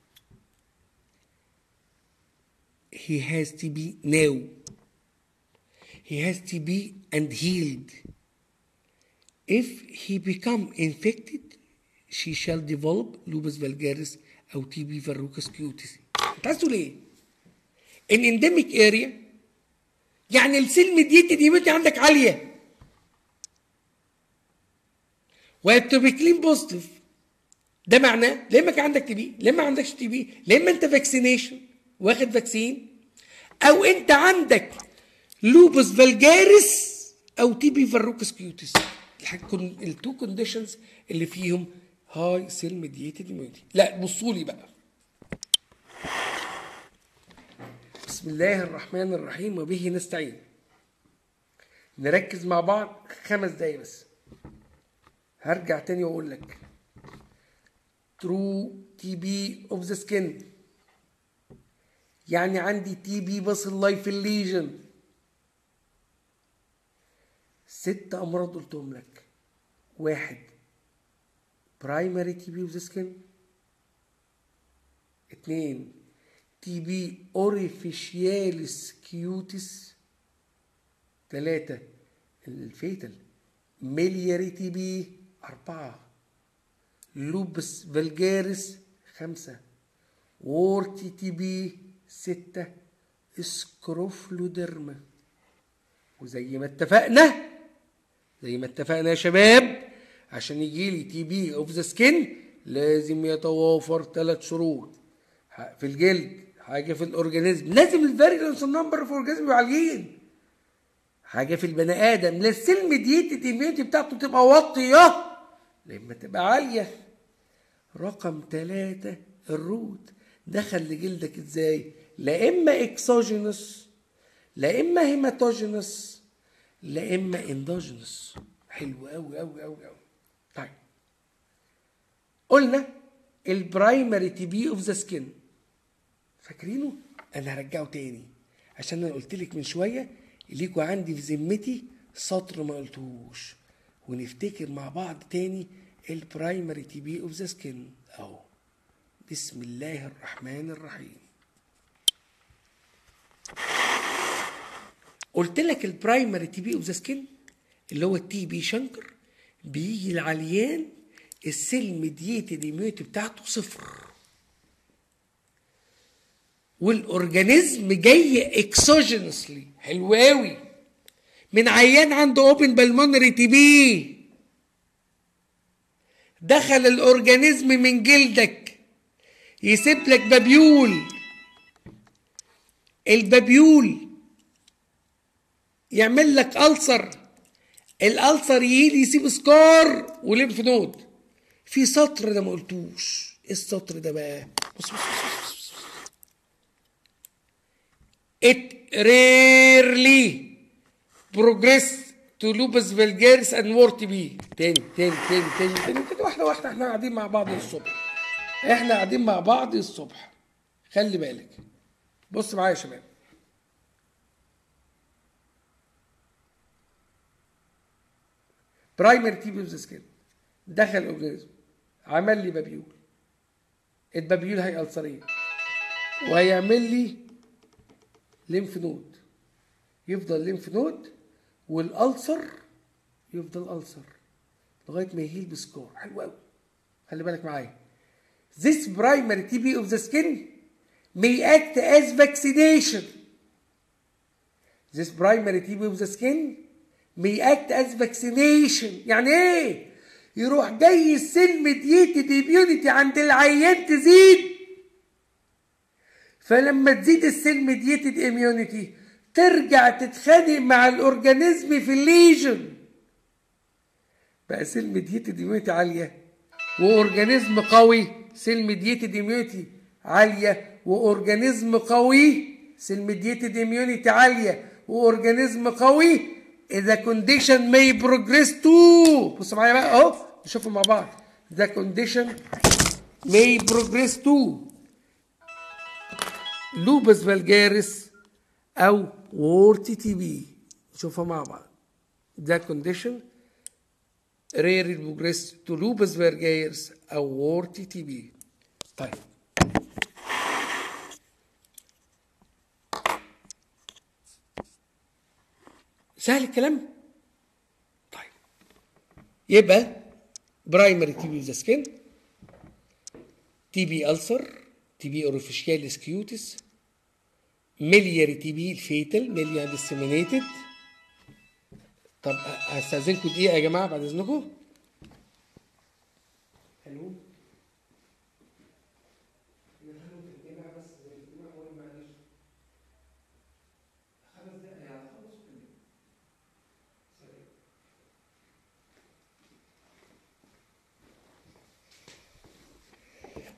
he has TB now he has TB and healed if he become infected she shall develop lupus vulgaris او تي بي verrucous cutis انت عايز تقول ايه؟ ان انديميك اريا يعني السيل ميديتد ايميونيتي عندك عاليه وهتبقى كلين بوزيتيف ده معناه لا اما كان عندك تي بي لا اما ما عندكش تي بي لا اما انت فاكسينيشن واخد فاكسين او انت عندك لوبس فالجارس او تي بي فاروكس كيوتس التو كونديشنز اللي فيهم هاي سيل ميديتد اميونيتي لا بصوا لي بقى بسم الله الرحمن الرحيم وبه نستعين نركز مع بعض خمس دقايق بس هرجع تاني واقول لك ترو تي بي اوف ذا سكين يعني عندي تي بي بس اللايف الليجن ست امراض قلتهم لك واحد برايمري تي بي اوف ذا سكين اتنين تي بي اوريفيشياليس كيوتس تلاتة الفيتال ملياري تي بي أربعة لوبس فالجارس خمسة وورتي تي بي ستة سكروفلودرما وزي ما اتفقنا زي ما اتفقنا يا شباب عشان يجي لي تي بي اوف ذا سكين لازم يتوافر ثلاث شروط في الجلد حاجه في الاورجانيزم لازم الفاريلانس نمبر في الاورجانيزم يبقوا عاليين حاجه في البني ادم لا السيل ميديتد اميونيتي بتاعته تبقى واطيه لما تبقى عاليه رقم ثلاثة الروت دخل لجلدك ازاي لا اما اكسوجينوس لا اما هيماتوجينوس لا اما اندوجينوس حلو قوي قوي قوي قوي طيب قلنا البرايمري تي بي اوف ذا سكين فاكرينه انا هرجعه تاني عشان انا قلت لك من شويه ليكوا عندي في ذمتي سطر ما قلتهوش ونفتكر مع بعض تاني البرايمري تي بي اوف ذا سكين اهو بسم الله الرحمن الرحيم قلت لك البرايمري تي بي اوف ذا سكين اللي هو التي بي شنكر بيجي العليان السيل ميديتد اميونيتي بتاعته صفر والاورجانيزم جاي اكسوجينسلي حلو قوي من عيان عنده اوبن بالمونري تي بي دخل الاورجانيزم من جلدك يسيب لك بابيول البابيول يعمل لك ألسر الألسر يجي يسيب سكار وليمف نود في سطر ده ما قلتوش ايه السطر ده بقى بص بص بص, بص, بص. it rarely progress to lupus vulgaris and wart بي تاني تاني تاني تاني تاني تاني واحدة واحدة احنا قاعدين مع بعض الصبح احنا قاعدين مع بعض الصبح خلي بالك بص معايا يا شباب برايمري تي بي سكين دخل الاورجانيزم عمل لي بابيول البابيول هيألسريه وهيعمل لي ليمف نود يفضل ليمف نود والألسر يفضل ألسر لغاية ما يهيل بسكور حلو قوي خلي بالك معايا This primary TB of the skin may act as vaccination. This primary TB of the skin may act as vaccination. يعني ايه؟ يروح جاي السيل ميديتد اميونيتي عند العيان تزيد فلما تزيد السيل ميديتد اميونيتي ترجع تتخانق مع الاورجانيزم في الليجن بقى سيل ميديتد اميونيتي عاليه واورجانيزم قوي سيل ميديتد اميونيتي عاليه واورجانيزم قوي سيل ميديتد اميونيتي عاليه واورجانيزم قوي اذا كونديشن ماي بروجريس تو بصوا معايا بقى اهو نشوفوا مع بعض ذا كونديشن ماي بروجريس تو لوبس فالجارس او وورتي تي بي نشوفها مع بعض ذا كونديشن رير بروجريس تو لوبس فالجارس او وورتي تي بي طيب سهل الكلام طيب يبقى برايمري تي بي ذا سكين تي بي ألسر تي بي اوريفيشياليس كيوتس ملياري تي بي الفيتال مليا ديسيمينيتد طب هستاذنكم دقيقه يا جماعه بعد اذنكم حلو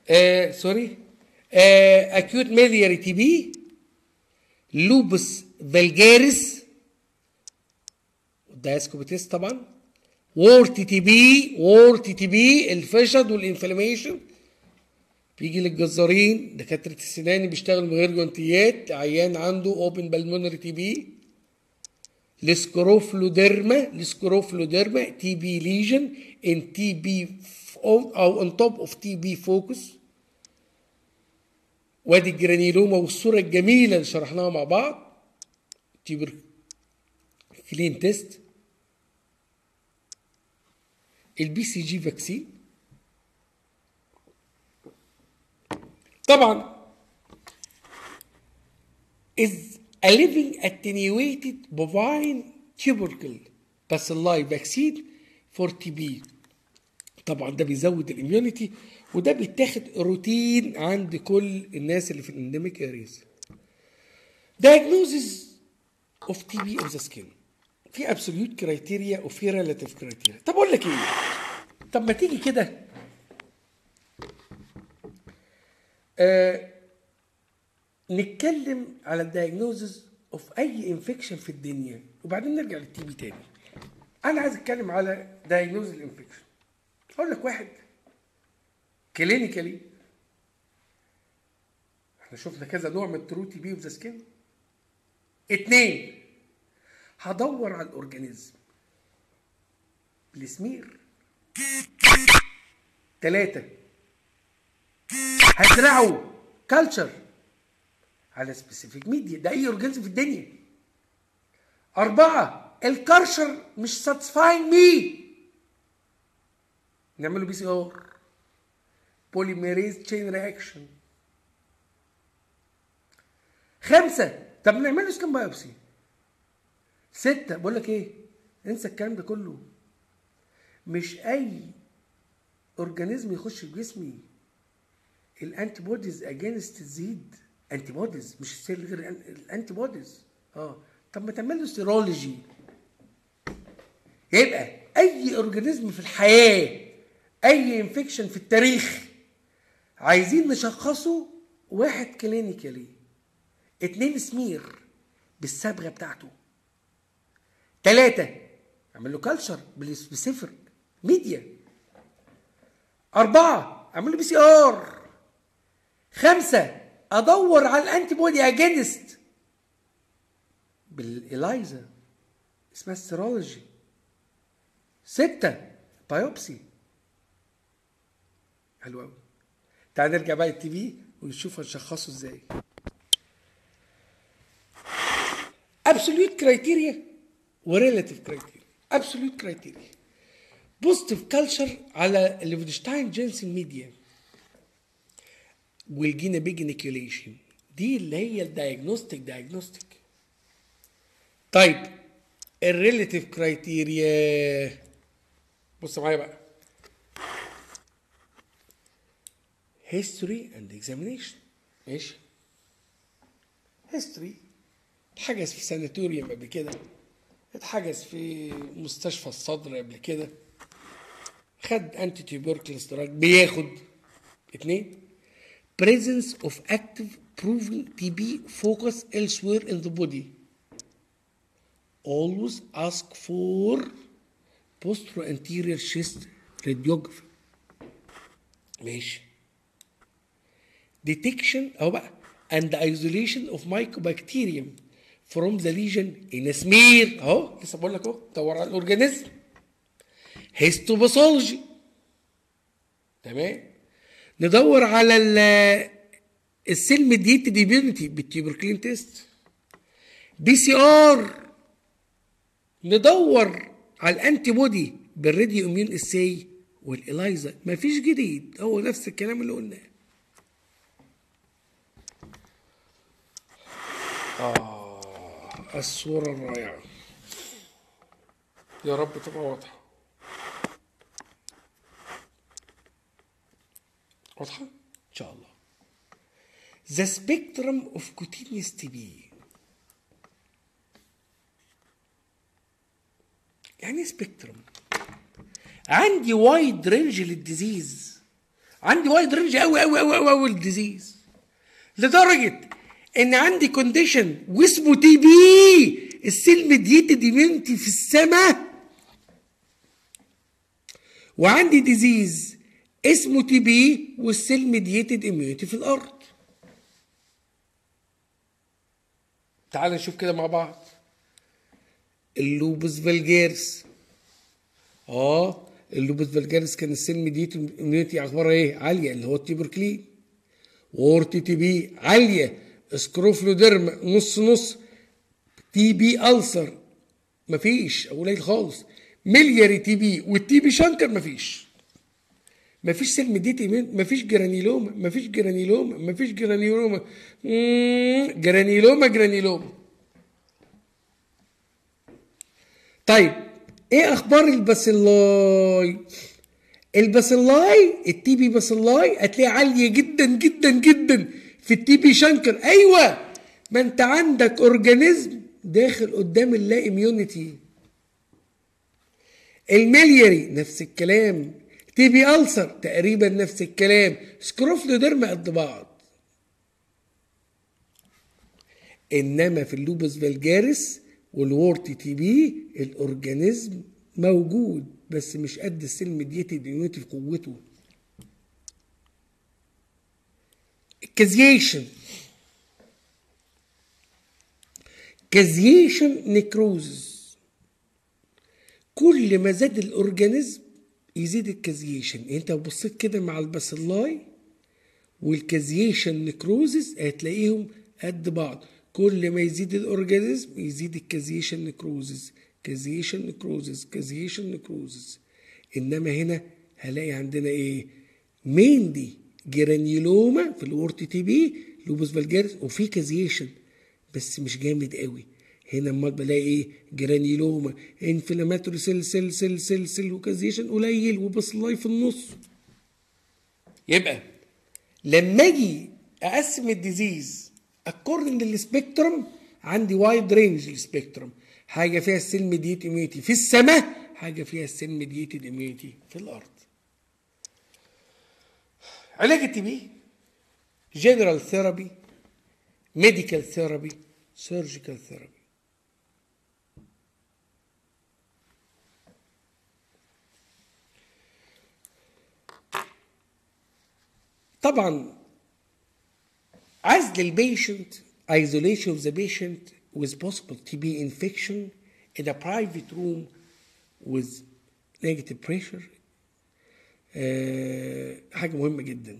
آه سوري آه اكيوت ميلياري تي بي لوبس فالجاريس دايسكوبيتيس طبعا وورت تي بي وورت تي بي الفشل والانفلاميشن بيجي للجزارين دكاترة السنان بيشتغلوا من غير جوانتيات عيان عنده اوبن بالمونري تي بي السكروفلوديرما السكروفلوديرما تي بي ليجن ان تي بي او ان توب اوف تي بي فوكس وادي الجرانيلوما والصوره الجميله اللي شرحناها مع بعض تيبر كلين تيست البي سي جي فاكسين طبعا is a living attenuated bovine tubercle bacilli vaccine for TB طبعا ده بيزود الاميونيتي وده بيتاخد روتين عند كل الناس اللي في الانديميك اريز diagnosis of TB of the skin في absolute كرايتيريا وفي relative كرايتيريا طب اقول لك ايه طب ما تيجي كده آه نتكلم على الدايجنوزز اوف اي انفكشن في الدنيا وبعدين نرجع للتي بي تاني انا عايز اتكلم على دايجنوز الانفكشن اقول لك واحد كلينيكالي احنا شفنا كذا نوع من الترو تي بي اوف ذا سكين اتنين هدور على الاورجانيزم بالسمير تلاتة هزرعه كلتشر على سبيسيفيك ميديا ده اي اورجانيزم في الدنيا أربعة الكرشر مش ساتسفاين مي نعمله بي سي ار بوليميريز تشين رياكشن خمسة طب نعمل له سكان بايوبسي ستة بقول لك ايه انسى الكلام ده كله مش اي اورجانيزم يخش في جسمي الانتي بوديز اجينست تزيد انتي بوديز مش السيل غير الانتي بوديز اه طب ما تعمل له سيرولوجي يبقى اي اورجانيزم في الحياه اي انفكشن في التاريخ عايزين نشخصه واحد كلينيكالي اتنين سمير بالصبغه بتاعته ثلاثة اعمل له كلتشر بالسبيسيفيك ميديا أربعة اعمل له بي سي ار خمسة ادور على الانتي بودي اجينست بالإلايزا اسمها السيرولوجي ستة بايوبسي حلو قوي تعال نرجع بقى التي في ونشوف هنشخصه ازاي ابسوليوت كرايتيريا وريلاتيف كرايتيريا ابسوليوت كرايتيريا بوزيتيف كلتشر على الليفنشتاين جينسن ميديا والجينا بيج نيكيوليشن دي اللي هي الدايجنوستيك دايجنوستيك طيب الريلاتيف كرايتيريا بص معايا بقى history and examination ماشي history اتحجز في ساناتوريوم قبل كده اتحجز في مستشفى الصدر قبل كده خد انتي تيوبركلس دراج بياخد اتنين presence of active proven TB focus elsewhere in the body always ask for posterior chest radiography ماشي detection اهو بقى and isolation of mycobacterium from the lesion in a smear اهو لسه بقول لك اهو دور على الاورجانيزم هيستوباثولوجي تمام ندور على السيل ميديتد immunity بالتيوبركلين تيست بي سي ار ندور على الانتي بودي بالراديو اميون اساي والإلايزا مفيش جديد هو نفس الكلام اللي قلناه آه الصورة الرائعة يا رب تبقى واضحة واضحة؟ إن شاء الله The spectrum of cutaneous TB يعني سبيكترم عندي وايد رينج للديزيز عندي وايد رينج قوي قوي قوي قوي قوي الديزيز لدرجه ان عندي كونديشن واسمه تي بي السيل ميديتد اميونتي في السماء وعندي ديزيز اسمه تي بي والسيل ميديتد اميونتي في الارض تعال نشوف كده مع بعض اللوبس فالجيرس اه اللوبس فالجيرس كان السيل ميديتد اميونتي اخبارها ايه عاليه اللي هو التيبركلين وورتي تي بي عاليه سكروفلوديرم نص نص تي بي ألسر مفيش قليل خالص ملياري تي بي والتي بي شنكر مفيش مفيش سيل ميديتي مفيش جرانيلوما مفيش جرانيلوما مفيش جرانيلوما مم، جرانيلوما جرانيلوما طيب ايه اخبار الباسيلاي الباسيلاي التي بي باسيلاي هتلاقي عاليه جدا جدا جدا في التي بي شنكر ايوه ما انت عندك اورجانيزم داخل قدام اللا اميونيتي الملياري نفس الكلام تي بي ألسر تقريبا نفس الكلام سكروفلوديرما قد بعض انما في اللوبس فالجارس والورتي تي بي الاورجانيزم موجود بس مش قد السيل ميديتد اميونيتي في قوته كازيشن كازيشن نيكروزز كل ما زاد الاورجانيزم يزيد الكازيشن انت لو بصيت كده مع الباسيلاي والكازيشن نيكروزز هتلاقيهم قد بعض كل ما يزيد الاورجانيزم يزيد الكازيشن نيكروزز كازيشن نيكروزز كازيشن نيكروزز انما هنا هلاقي عندنا ايه ميندي جرانيلوما في الورت تي بي لوبوس فالجارس وفي كازيشن بس مش جامد قوي هنا امال بلاقي ايه جرانيلوما انفلاماتوري سيل سيل سيل سيل سيل وكازيشن قليل وبصلاي في النص يبقى لما اجي اقسم الديزيز اكوردنج للسبيكترم عندي وايد رينج السبيكترم حاجه فيها السيل ميديت اميونيتي في السماء حاجه فيها السيل ميديتد اميونيتي في الارض علاج التي بي جنرال ثيرابي ميديكال ثيرابي سيرجيكال ثيرابي طبعا عزل البيشنت isolation of the patient with possible TB infection in a private room with negative pressure آه، حاجة مهمة جدا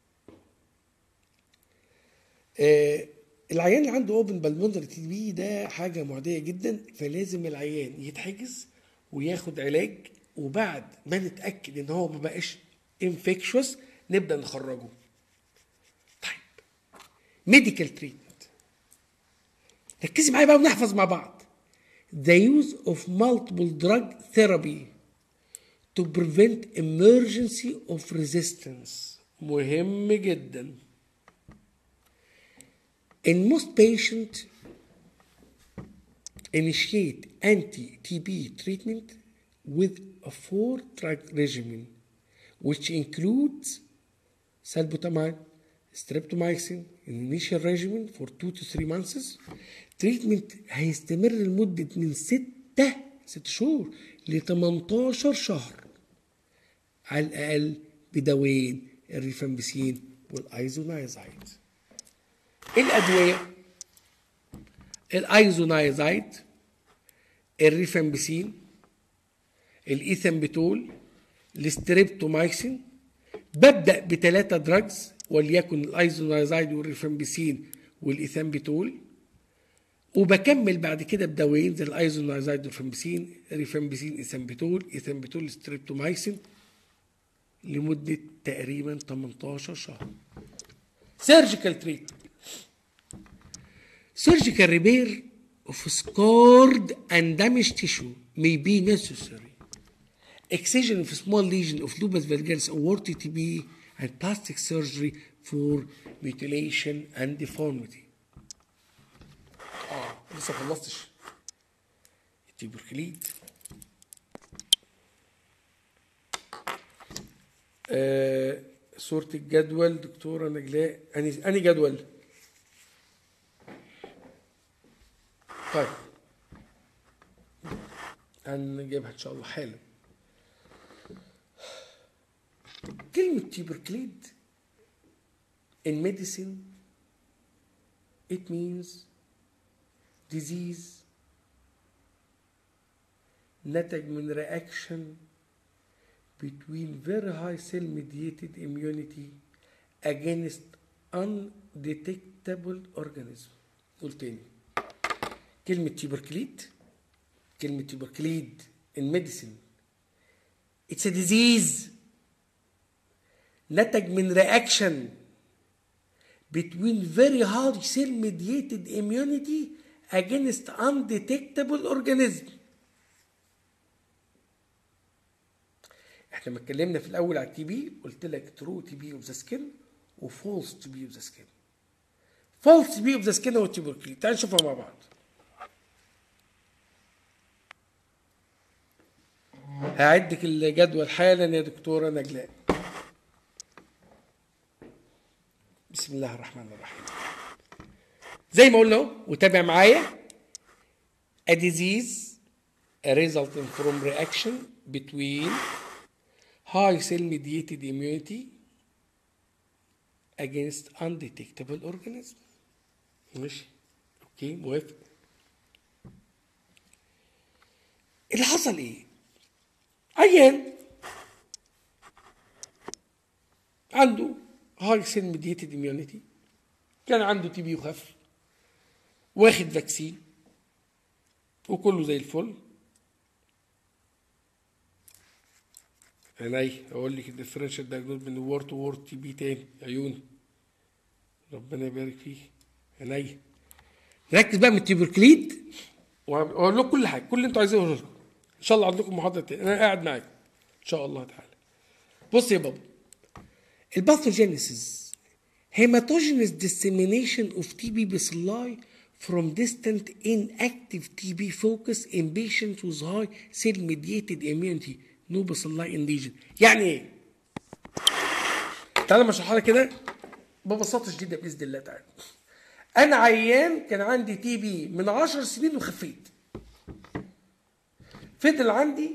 آه، العيان اللي عنده اوبن بالمونري تي بي ده حاجة معدية جدا فلازم العيان يتحجز وياخد علاج وبعد ما نتأكد ان هو ما بقاش انفكشوس نبدأ نخرجه طيب ميديكال تريتمنت ركزي معايا بقى ونحفظ مع بعض the use of multiple drug therapy to prevent emergency of resistance مهم جدا in most patients initiate anti-TB treatment with a four drug regimen which includes salbutamide, streptomycin in initial regimen for 2 to 3 months تريتمنت هيستمر لمدة من 6 6 شهور ل 18 شهر على الأقل بدوايين الريفامبسين والايزونايزايد الأدوية الايزونايزايد الريفامبسين الايثامبيتول الاستريبتومايسين ببدأ بثلاثة دراجز وليكن الايزونايزايد والريفامبسين والايثامبيتول وبكمل بعد كده بدوايين زي الايزونايزايد والريفامبسين ريفامبسين ايثامبيتول ايثامبيتول ستريبتومايسين لمدة تقريبا 18 شهر سيرجيكال تريتمنت surgical repair of scarred and damaged tissue may be necessary. Excision of small lesion of lupus vulgaris or TB and plastic surgery for mutilation and deformity. اه لسه ما خلصتش التيبركليد آه صورة الجدول دكتورة نجلاء أني أني جدول طيب هنجيبها إن شاء الله حالا كلمة تيبركليد in medicine it means disease نتج من reaction between very high cell mediated immunity against undetectable organism قول تاني كلمة تيبركليد كلمة تيبركليد in medicine it's a disease نتج من reaction between very high cell mediated immunity against undetectable organism احنا لما اتكلمنا في الاول على التي بي قلت لك ترو تي بي اوف ذا سكين وفولس تي بي اوف ذا سكين فولس تي بي اوف ذا سكين هو التيبركلين تعال نشوفها مع بعض هعدك الجدول حالا يا دكتوره نجلاء بسم الله الرحمن الرحيم زي ما قلنا وتابع معايا a disease resulting from reaction between high cell mediated immunity against undetectable organism ماشي اوكي موافق اللي حصل ايه عيان عنده هاي سيل ميديتد اميونيتي كان عنده تي بي وخف واخد فاكسين وكله زي الفل عيني اقول لك الديفرنشال دايجنوز من وورد تو وورد تي بي تاني عيوني ربنا يبارك فيك عيني ركز بقى من التيبركليد واقول لكم كل حاجه كل اللي انتوا عايزينه اقول لكم ان شاء الله عندكم محاضره تاني انا قاعد معاكم ان شاء الله تعالى بص يا بابا الباثوجينيسيس hematogenous dissemination of TB bacilli from distant inactive TB focus in patients with high cell mediated immunity no bacilli in lesion يعني ايه؟ تعالى اشرحها لك كده ببساطه شديده باذن الله تعالى انا عيان كان عندي تي بي من 10 سنين وخفيت فضل عندي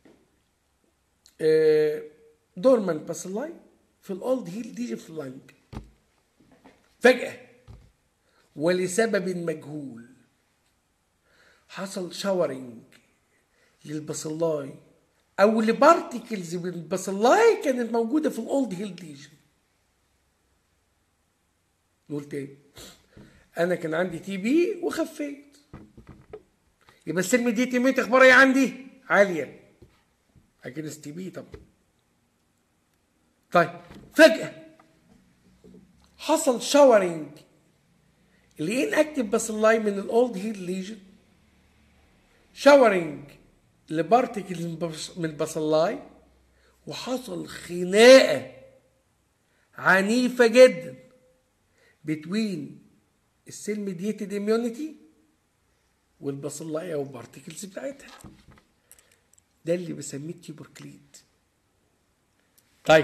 دورمان باسلاي في الاولد هيل ديجي في اللانج فجأة ولسبب مجهول حصل شاورنج للباسلاي او لبارتيكلز من الباسلاي كانت موجودة في الاولد هيل ديجن نقول تاني انا كان عندي تي بي وخفيت يبقى السلم دي تيميت اخبارها ايه عندي عاليه اجنس تي بي طبعا طيب فجاه حصل شاورنج اللي ان اكتف باسلاي من الاولد هيل ليجن شاورنج لبارتكل من الباسلاي وحصل خناقه عنيفه جدا بتوين السيل ميديتد اميونيتي والباسلاي او البارتكلز بتاعتها ده اللي بسميه تيوبركليد طيب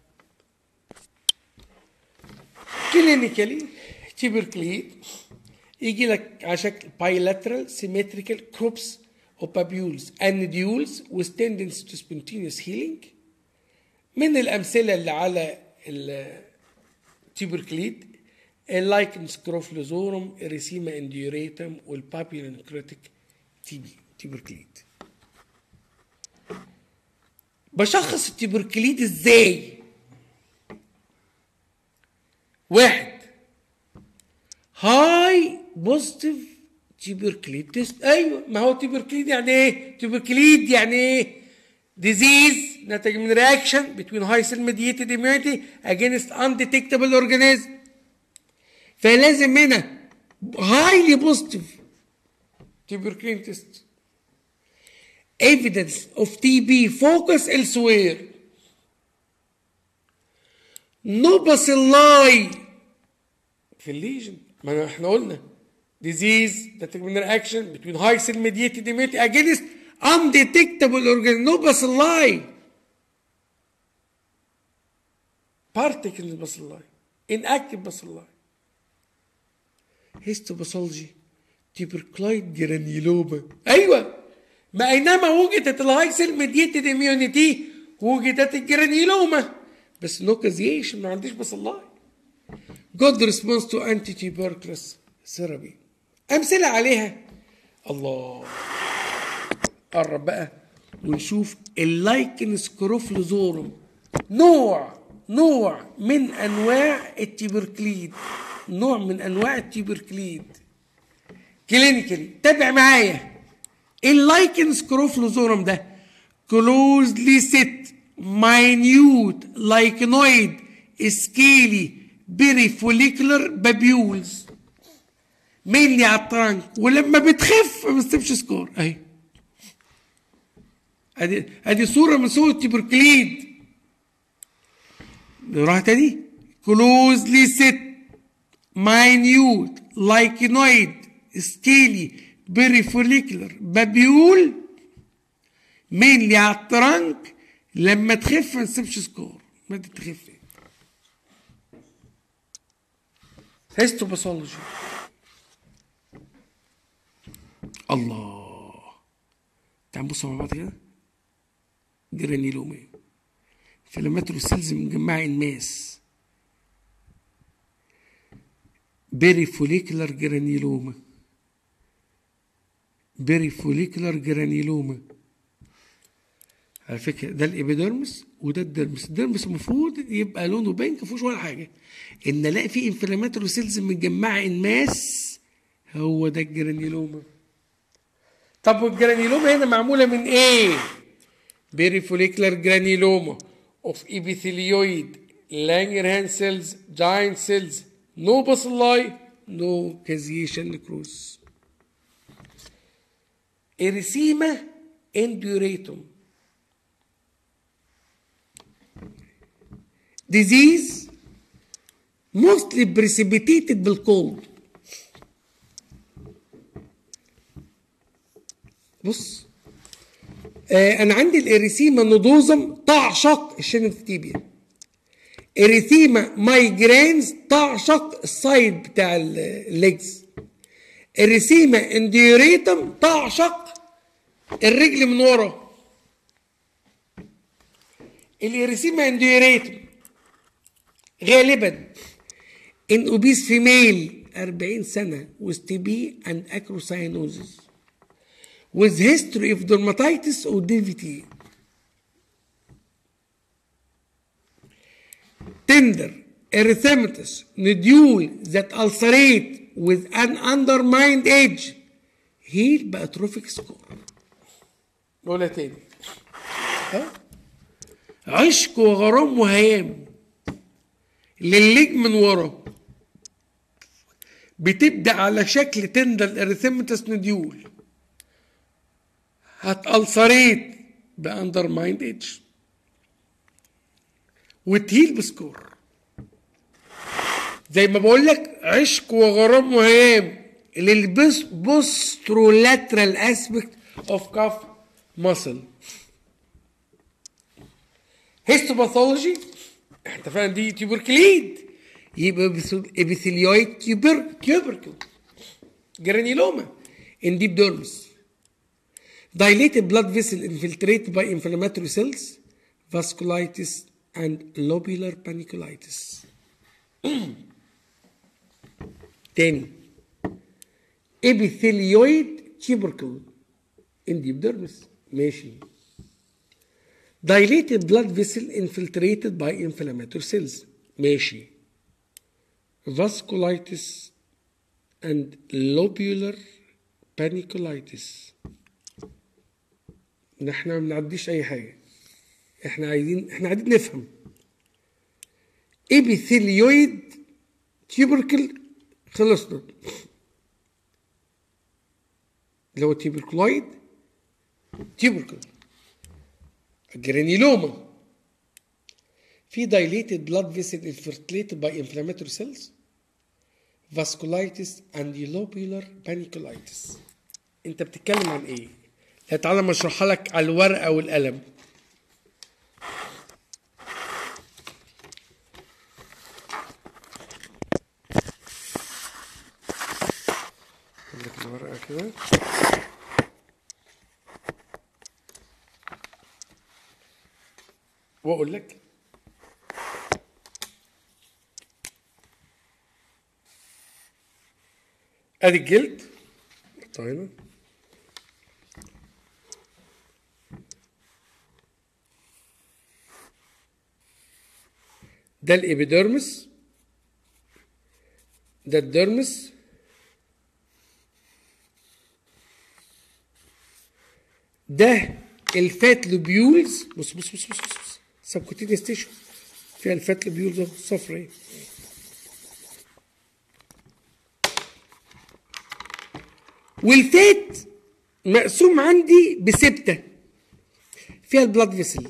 كلينيكالي تيوبركليد يجي لك على شكل bilateral symmetrical crops or papules and dules with tendency to spontaneous healing من الأمثلة اللي على التيوبركليد اللايكن سكروفلوزورم اريسيما انديوريتم والبابيلونكروتيك تي بي تيبركليد بشخص التيبركليد ازاي واحد هاي بوزيتيف تيبركليد تيست ايوه ما هو تيبركليد يعني ايه تيبركليد يعني ايه ديزيز نتج من رياكشن بين هاي سيل ميديتد اميونيتي اجينست انديتكتبل اورجانيزم فلازم هنا هايلي بوزيتيف تيبركلين تيست evidence of TB focus elsewhere no bacilli في الليجن ما احنا قلنا disease نتج من reaction between high cell mediated immunity against undetectable organism no bacilli بارتكلز باسيلاي اناكتيف باسيلاي هيستوباثولوجي تيبركلويد جرانيلوما ايوه ما اينما وجدت الهاي سيل ميديتد اميونيتي وجدت الجرانيلوما بس نو كازيشن ما عنديش باسيلاي جود ريسبونس تو انتي تيبركلس ثيرابي امثله عليها الله قرب بقى ونشوف اللايكن سكروفلوزورم نوع نوع من انواع التيبركليد نوع من انواع التيبركليد كلينيكالي تابع معايا اللايكن سكروفلوزورم ده كلوزلي سيت ماينيوت لايكنويد سكيلي بيري فوليكولر بابيولز مينلي على الترانك ولما بتخف ما بتسيبش سكور اهي ادي ادي صوره من صور التبركليد نروح تاني كلوزلي سيت ماينيوت لايكنويد ستيلي بيري فوليكولر بابيول مينلي على الترانك لما تخف ما تسيبش سكور ما تخف هيستوباثولوجي الله تعال نبص مع بعض كده جرانيلوما فلاماترو سيلز مجمعة انماس بيري فوليكولار جرانيلوما بيري فوليكولار جرانيلوما على فكرة ده الإبيديرمس وده الديرمس الديرمس المفروض يبقى لونه بينك مفيهوش ولا حاجة إن ألاقي فيه انفلاماتوري سيلز متجمعة انماس هو ده الجرانيلوما طب والجرانيلوما هنا معمولة من إيه؟ بيري فوليكولار جرانيلوما اوف epithelioid Langerhans cells, giant cells, no bacilli, no caseation necrosis. Erythema induratum. Disease mostly precipitated بالcold. بص آه انا عندي الاريثيما نودوزم تعشق الشينوتيبيا اريثيما مايجرينز تعشق السايد بتاع الليجز اريثيما انديوريتم تعشق الرجل من ورا الاريثيما انديوريتم غالبا ان اوبيس فيميل 40 سنه with TB and acrocyanosis with history of dermatitis or DVT. Tender erythematous nodule that ulcerate with an undermined edge heal بأتروفيك سكور. نقولها تاني. ها؟ عشق وغرام وهيام للليج من ورا بتبدأ على شكل تندر اريثيمتس نديول هتألسريت بأندر مايند ايدج وتهيل بسكور زي ما بقول لك عشق وغرام وهيام للبوسترولاترال اسبكت اوف كاف ماسل هيستوباثولوجي احنا اتفقنا دي تيوبركليد يبقى ابيثيليويد تيوبر تيوبركل جرانيلوما ان ديب ديرمس dilated blood vessel infiltrated by inflammatory cells, vasculitis, and lobular paniculitis. تاني epithelioid tubercle in deep dermis ماشي dilated blood vessel infiltrated by inflammatory cells ماشي vasculitis and lobular paniculitis ان احنا ما بنعديش اي حاجه احنا عايزين احنا قاعدين نفهم ابيثيليويد تيوبركل خلصنا اللي هو تيوبركلويد تيوبركل جرانيلوما في dilated blood vessel infiltrated by inflammatory cells vasculitis and lobular paniculitis انت بتتكلم عن ايه تعالى ما اشرحها لك على الورقه والقلم اجيب لك الورقه كده واقول لك ادي الجلد طيب ده الابيديرمس ده الديرمس ده الفات لوبيولز بص بص بص بص بص سبكوتينيوس تيشو فيها الفات لوبيولز اهو صفرا اهي والفات مقسوم عندي بسبتة فيها البلاد فيسل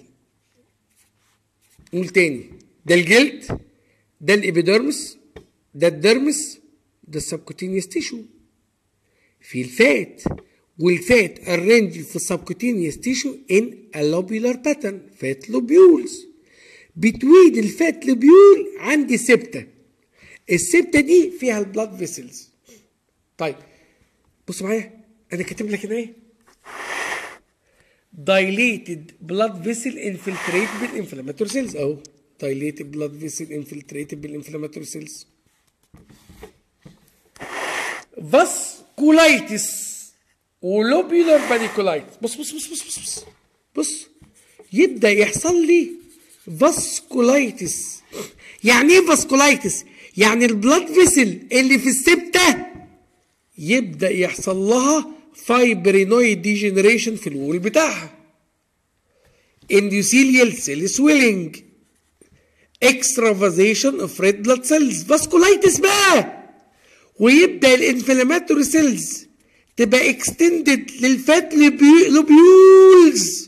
نقول تاني ده الجلد ده الابيديرمس ده الدرمس ده السبكوتينيوس تيشو في الفات والفات arranged في السبكوتينيوس تيشو in a lobular pattern فات لوبيولز بتوين الفات لوبيول عندي سبتة السبتة دي فيها البلاد فيسلز طيب بص معايا انا كاتب لك هنا ايه dilated blood vessel infiltrate بالinflammatory cells اهو dilated blood vessel infiltrated بالinflammatory cells فاسكولايتس ولوبيولار بانيكولايتس بص بص بص بص بص بص بص يبدا يحصل لي فاسكولايتس يعني ايه فاسكولايتس يعني البلاد فيسل اللي في السبته يبدا يحصل لها فايبرينويد ديجنريشن في الوول بتاعها اندوثيليال سيل سويلنج extravasation of red blood cells فاسكولايتس بقى ويبدا الانفلاماتوري سيلز تبقى اكستندد للفات لوبيولز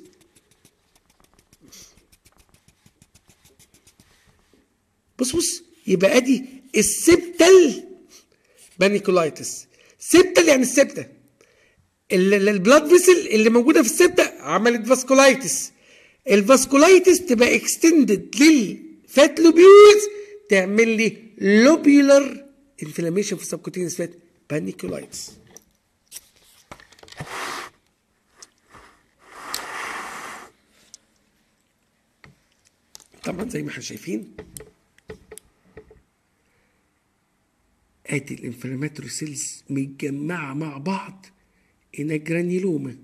بص بص يبقى ادي السبتال بانيكولايتس سبتال يعني السبتة البلاد فيسل اللي موجوده في السبتة عملت فاسكولايتس الفاسكولايتس تبقى اكستندد للفات لوبيولز تعمل لي لوبيولار انفلاميشن في السبكوتينيوس فات بانيكولايتس طبعا زي ما احنا شايفين ادي الانفلاماتوري سيلز متجمعه مع بعض هنا جرانيلوما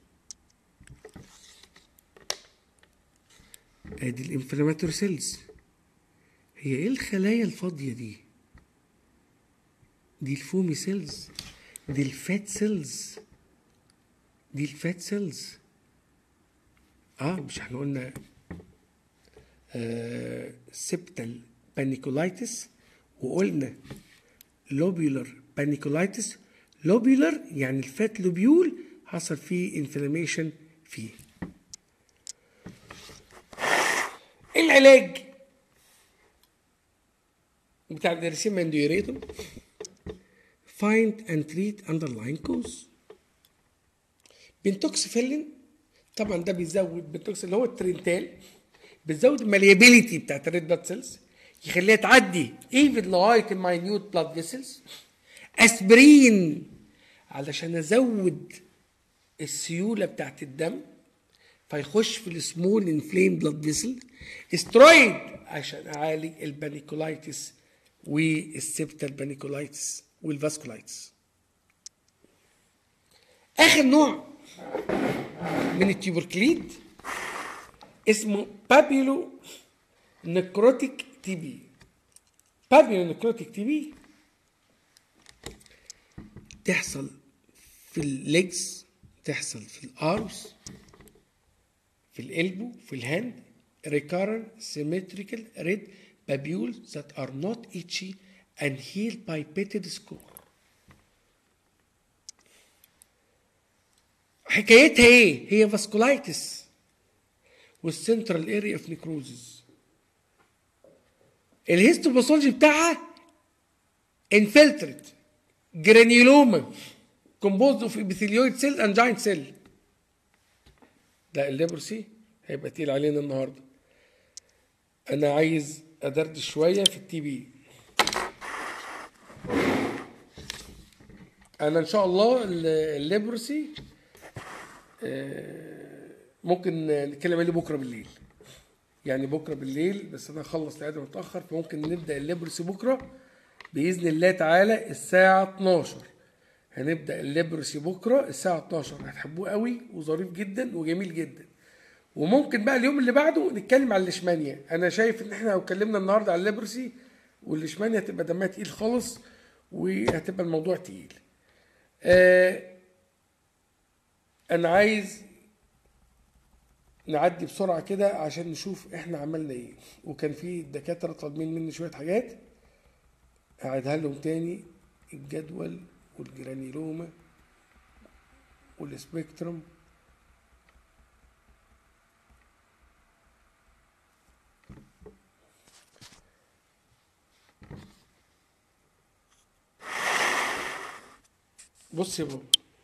ادي الانفلاماتوري سيلز هي ايه الخلايا الفاضيه دي دي الفومي سيلز دي الفات سيلز دي الفات سيلز اه مش احنا قلنا آه سبتال بانيكولايتس وقلنا لوبيولار بانيكولايتس لوبيولار يعني الفات لوبيول حصل فيه انفلاميشن فيه العلاج بتاع الدرسين مانديوريتوم find and treat underlying cause بنتوكسيفيلين طبعا ده بيزود بنتوكس اللي هو الترينتال بتزود الماليابيليتي بتاعت الريد بلاد سيلز يخليها تعدي ايفن لغايه الماينيوت بلاد فيسلز اسبرين علشان ازود السيوله بتاعت الدم فيخش في السمول انفليم بلاد فيسل استرويد عشان اعالج البانيكولايتس والسبتال بانيكولايتس والفاسكولايتس اخر نوع من التيوبركليد اسمه بابيلو نكروتيك تي بي بابيلو نكروتيك تي بي تحصل في الليجز تحصل في الارمز في الالبو في الهاند recurrent symmetrical red papules that are not itchy and heal by pitted score حكايتها ايه؟ هي فاسكولايتس والسنترال اريا اوف نيكروزز الهيستوباثولوجي بتاعها انفلترت جرانيولوما كومبوزد اوف ابيثيليويد سيل اند جاينت سيل ده الليبرسي هيبقى تقيل علينا النهارده انا عايز ادردش شويه في التي بي انا ان شاء الله ال- الليبرسي آه، ممكن نتكلم عليه بكره بالليل يعني بكره بالليل بس انا هخلص العياده متاخر فممكن نبدا الليبرسي بكره باذن الله تعالى الساعه 12 هنبدا الليبرسي بكره الساعه 12 هتحبوه قوي وظريف جدا وجميل جدا وممكن بقى اليوم اللي بعده نتكلم على الليشمانيا انا شايف ان احنا لو اتكلمنا النهارده على الليبرسي والليشمانيا هتبقى دمها تقيل خالص وهتبقى الموضوع تقيل آه انا عايز نعدي بسرعه كده عشان نشوف احنا عملنا ايه وكان في دكاتره طالبين مني شويه حاجات هعيدها لهم تاني الجدول والجرانيلوما والسبيكترم بص يا بابا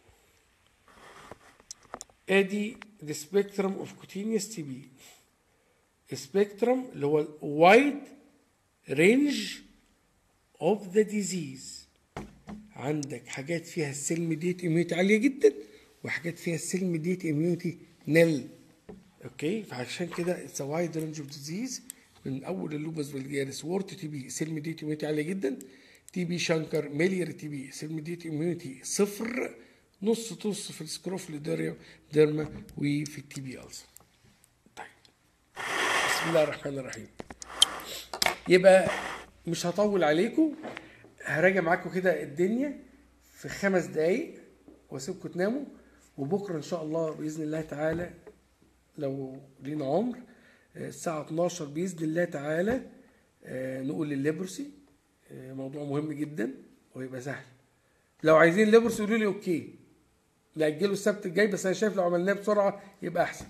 ادي the spectrum of cutaneous TB spectrum اللي هو wide range of the disease عندك حاجات فيها السيل ميديت اميونيتي عاليه جدا وحاجات فيها السيل ميديت اميونيتي نل اوكي فعشان كده اتس وايد رينج اوف ديزيز من اول اللوبس فالجياريس وورت تي بي سيل ميديت اميونيتي عاليه جدا تي بي شانكر ميلير تي بي سيل ميديت اميونيتي صفر نص نص في السكروفل ديرما وفي التي بي ألسر طيب بسم الله الرحمن الرحيم يبقى مش هطول عليكم هراجع معاكم كده الدنيا في خمس دقايق واسيبكم تناموا وبكره ان شاء الله باذن الله تعالى لو لينا عمر آه، الساعه 12 باذن الله تعالى آه، نقول الليبرسي آه، موضوع مهم جدا ويبقى سهل لو عايزين ليبرسي قولوا لي اوكي نأجله السبت الجاي بس انا شايف لو عملناه بسرعه يبقى احسن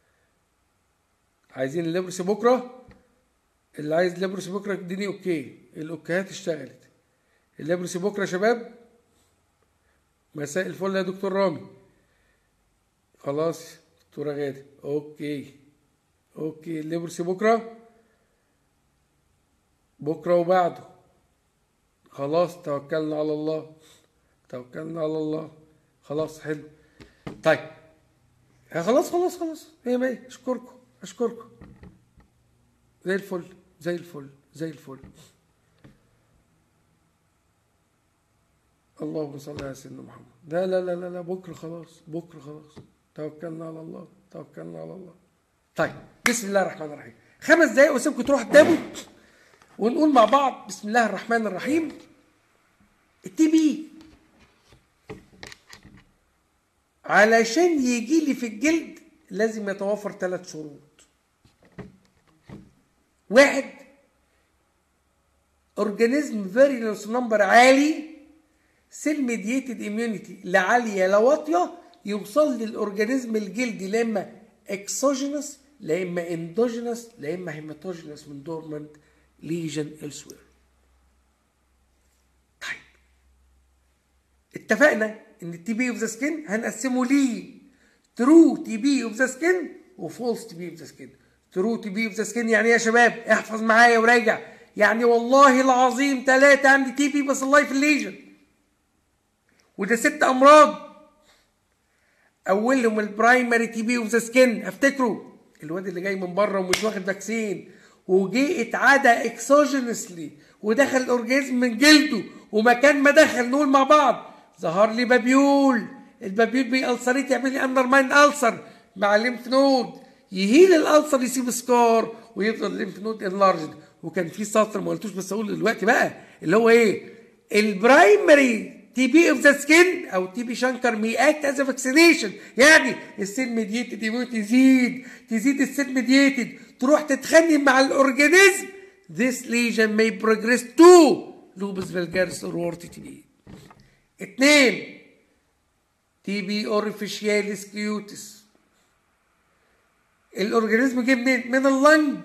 عايزين الليبرسي بكره اللي عايز ليبرسي بكره اديني اوكي الاوكيهات اشتغلت الليبرسي بكره يا شباب مساء الفل يا دكتور رامي خلاص دكتوره غاده اوكي اوكي الليبرسي بكره بكره وبعده خلاص توكلنا على الله توكلنا على الله خلاص حلو طيب ها خلاص خلاص خلاص مية مية اشكركم اشكركم زي الفل زي الفل زي الفل اللهم صل على سيدنا محمد لا لا لا لا, لا بكره خلاص بكره خلاص توكلنا على الله توكلنا على الله طيب بسم الله الرحمن الرحيم خمس دقايق واسيبكم تروحوا تناموا ونقول مع بعض بسم الله الرحمن الرحيم التي بي علشان يجي لي في الجلد لازم يتوفر ثلاث شروط واحد اورجانيزم فيريلانس نمبر عالي سيل ميديتد اميونيتي لا عاليه لا واطيه يوصل للاورجانيزم الجلدي لا اما اكسوجينس لا اما اندوجينس لا اما هيماتوجينس من دورمنت ليجن elsewhere طيب اتفقنا ان التي بي اوف ذا سكين هنقسمه ليه ترو تي بي اوف ذا سكين وفولس تي بي اوف ذا سكين ترو تي بي اوف ذا سكين يعني ايه يا شباب احفظ معايا وراجع يعني والله العظيم ثلاثة عندي تي بي بس الله في الليجن وده ست امراض اولهم البرايمري تي بي اوف ذا سكين افتكروا الواد اللي جاي من بره ومش واخد فاكسين وجه اتعدى اكسوجينسلي ودخل الاورجازم من جلده ومكان ما دخل نقول مع بعض ظهر لي بابيول البابيول بيألسريت يعمل لي اندر ماين ألسر مع الليمف نود يهيل الألسر يسيب سكار ويفضل الليمف نود انلارجد وكان في سطر ما قلتوش بس اقوله دلوقتي بقى اللي هو ايه البرايمري تي بي اوف ذا سكين او تي بي شانكر مي اكت از فاكسينيشن يعني السيل ميديتد اميون تزيد تزيد السيل ميديتد تروح تتخانق مع الاورجانيزم this lesion may progress to lupus vulgaris or wart TB اتنين تي بي اورفيشياليس كيوتس الاورجانيزم جه منين؟ من اللنج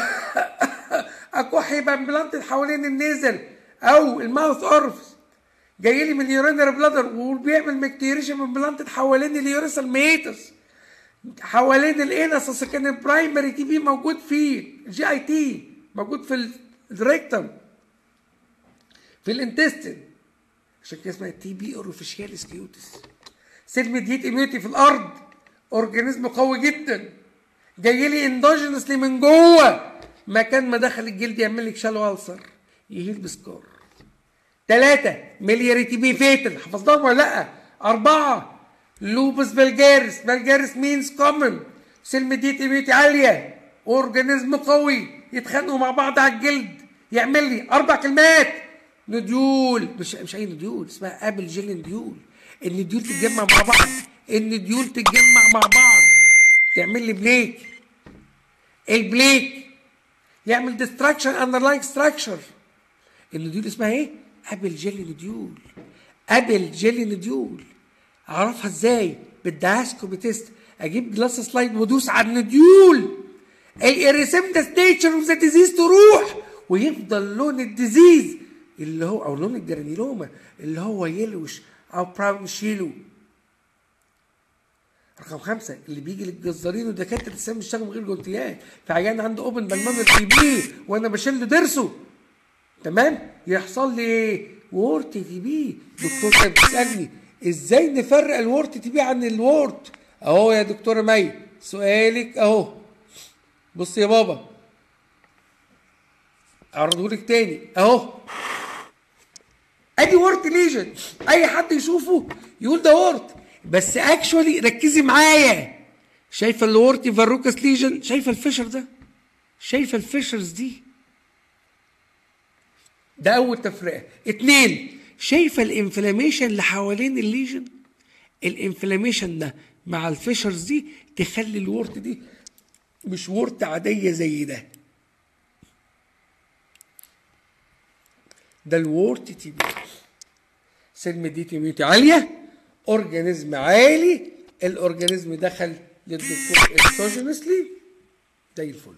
اكح يبقى امبلانتد حوالين النزل او الماوث اورفس جاي لي من اليورينري بلادر وبيعمل مكتيريشن من بلانتد حوالين اليوريسال ميتس حوالين الانس اصل كان البرايمري تي بي موجود فيه الجي اي تي موجود في الريكتم في الانتستين عشان كده اسمها تي بي اورفيشياليس كيوتس سيل ميديت اميونيتي في الارض اورجانيزم قوي جدا جاي لي اندوجينسلي من جوه مكان ما دخل الجلد يعمل لك شالو ألسر يهيل بسكار ثلاثة ملياري تي بي فيتل حفظناهم ولا لا؟ أربعة لوبس فالجارس فالجارس مينز كومن سيل ميديت اميونيتي عالية اورجانيزم قوي يتخانقوا مع بعض على الجلد يعمل لي أربع كلمات نديول مش مش أي نديول اسمها ابل جيل نديول النديول تتجمع مع بعض النديول تتجمع مع بعض تعمل لي بليك البليك يعمل ديستراكشن اندرلاين ستراكشر النديول اسمها ايه؟ ابل جيلي نديول ابل جيلي نديول اعرفها ازاي؟ بالداسكوبي تيست اجيب جلاس سلايد وادوس على النديول الاريسمتس نيتشر اوف ذا ديزيز تروح ويفضل لون الديزيز اللي هو او لون الجرانيلوما اللي هو يلوش او براون شيلو رقم خمسة اللي بيجي للجزارين ودكاترة السام بيشتغلوا من غير جونتيات فعيان عنده اوبن بالمونر تي بي وانا بشيل له ضرسه تمام يحصل لي ايه؟ وورت تي بي دكتور كان بيسالني ازاي نفرق الورت تي بي عن الورت اهو يا دكتوره مي سؤالك اهو بص يا بابا اعرضه لك تاني اهو ادي وورت ليجن اي حد يشوفه يقول ده وورت بس اكشولي ركزي معايا شايفه الورتي فاروكس ليجن شايفه الفشر ده شايفه الفشرز دي ده اول تفرقه اتنين شايفه الانفلاميشن اللي حوالين الليجن الانفلاميشن ده مع الفشرز دي تخلي الورت دي مش ورت عاديه زي ده ده الورت تي بي سلم دي تيميوتي عاليه اورجانيزم عالي الاورجانيزم دخل للدكتور اكسوجينسلي زي الفل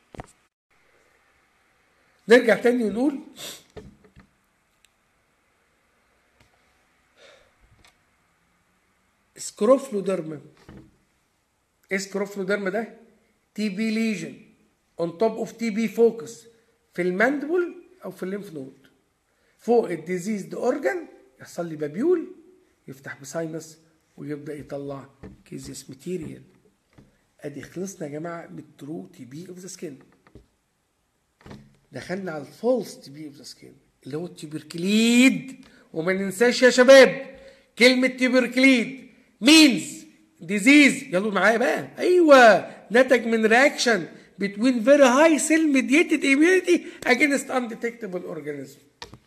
نرجع تاني ونقول سكروفلوديرما ايه سكروفلوديرما ده؟ تي بي ليجن اون توب اوف تي بي فوكس في الماندبل او في الليمف نود فوق الديزيزد اورجان يحصل لي بابيول يفتح بساينس ويبدا يطلع كيزيس ماتيريال ادي خلصنا يا جماعه من الترو تي بي اوف ذا سكين دخلنا على الفولس تي بي اوف ذا سكين اللي هو التيبركليد وما ننساش يا شباب كلمه تيبركليد مينز ديزيز يلا معايا بقى ايوه نتج من رياكشن between very high cell mediated immunity against undetectable organism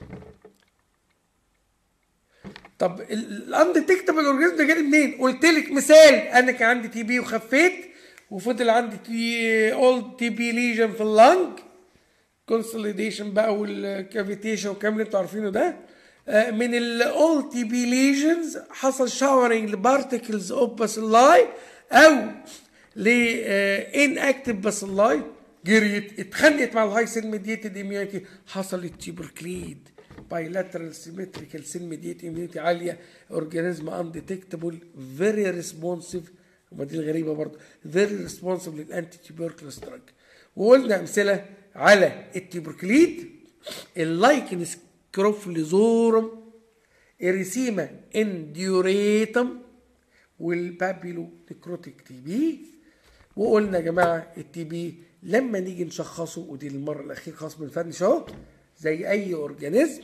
طب الاندتكتبل اورجانيزم ده جالي منين؟ قلت لك مثال انا كان عندي تي بي وخفيت وفضل عندي تي اولد تي بي ليجن في اللنج كونسوليديشن بقى والكافيتيشن والكلام اللي انتوا عارفينه ده من الاولد تي بي ليجنز حصل شاورنج لبارتكلز اوف باسيلاي او ل ان اكتف باسيلاي جريت اتخانقت مع الهاي سيل ميديتد اميونيتي حصلت تيبركليد bilateral symmetrical cell mediated immunity عاليه organism undetectable very responsive وما دي الغريبه برضه very responsive للانتي تيبركلوس دراج وقلنا امثله على التيبركليد اللايكن سكروفليزورم اريسيما انديوريتم والبابيلو نكروتيك تي بي وقلنا يا جماعه التي بي لما نيجي نشخصه ودي المره الاخيره خلاص بنفنش اهو زي اي اورجانيزم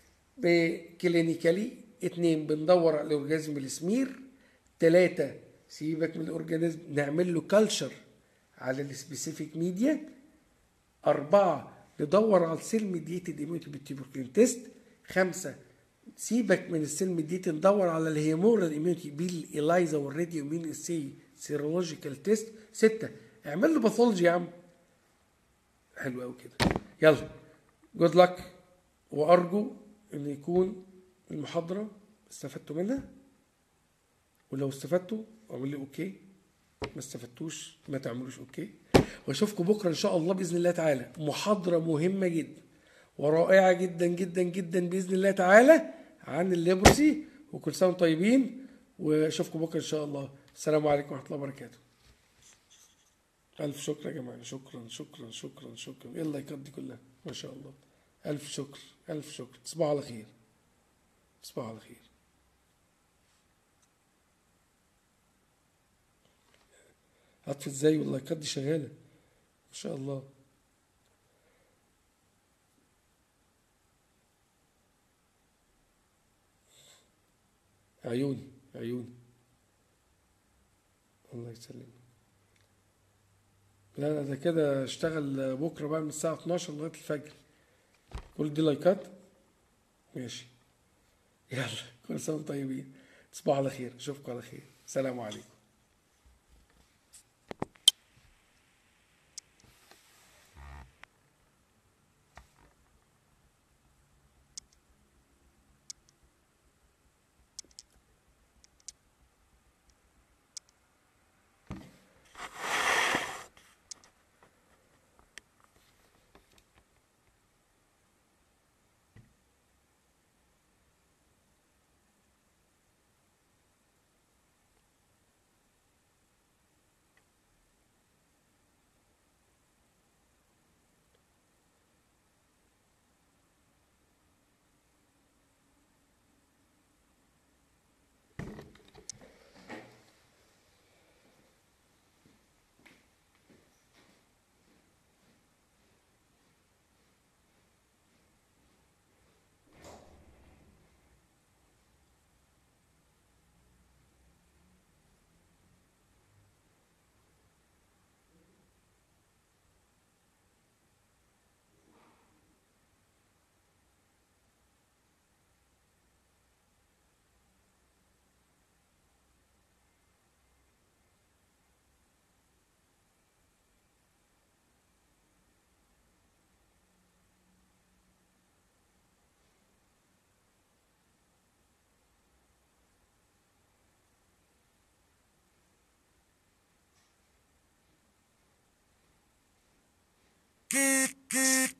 بكلينيكالي اتنين بندور على الاورجانيزم السمير تلاتة سيبك من الاورجانيزم نعمل له كلشر على السبيسيفيك ميديا أربعة ندور على السيل ميديتد ايميونيتي بالتيبركلين تيست خمسة سيبك من السيل ميديتد ندور على الهيمورال ايميونيتي بالايلايزا والراديو مين اسي سيرولوجيكال تيست ستة اعمل له باثولوجي يا عم حلو قوي كده يلا جود لك وارجو ان يكون المحاضره استفدتوا منها ولو استفدتوا اعمل لي اوكي ما استفدتوش ما تعملوش اوكي واشوفكم بكره ان شاء الله باذن الله تعالى محاضره مهمه جدا ورائعه جدا جدا جدا باذن الله تعالى عن الليبروسي وكل سنه وانتم طيبين واشوفكم بكره ان شاء الله السلام عليكم ورحمه الله وبركاته ألف شكر يا جماعة شكرا شكرا شكرا شكرا إيه اللايكات دي كلها ما شاء الله ألف شكر ألف شكر تصبحوا على خير تصبحوا على خير هطفي ازاي واللايكات دي شغاله ما شاء الله عيوني عيوني الله يسلمك لا لا ده كده اشتغل بكره بقى من الساعه 12 لغايه الفجر كل دي لايكات ماشي يلا كل سنه وانتم طيبين تصبحوا على خير اشوفكم على خير سلام عليكم Good, good.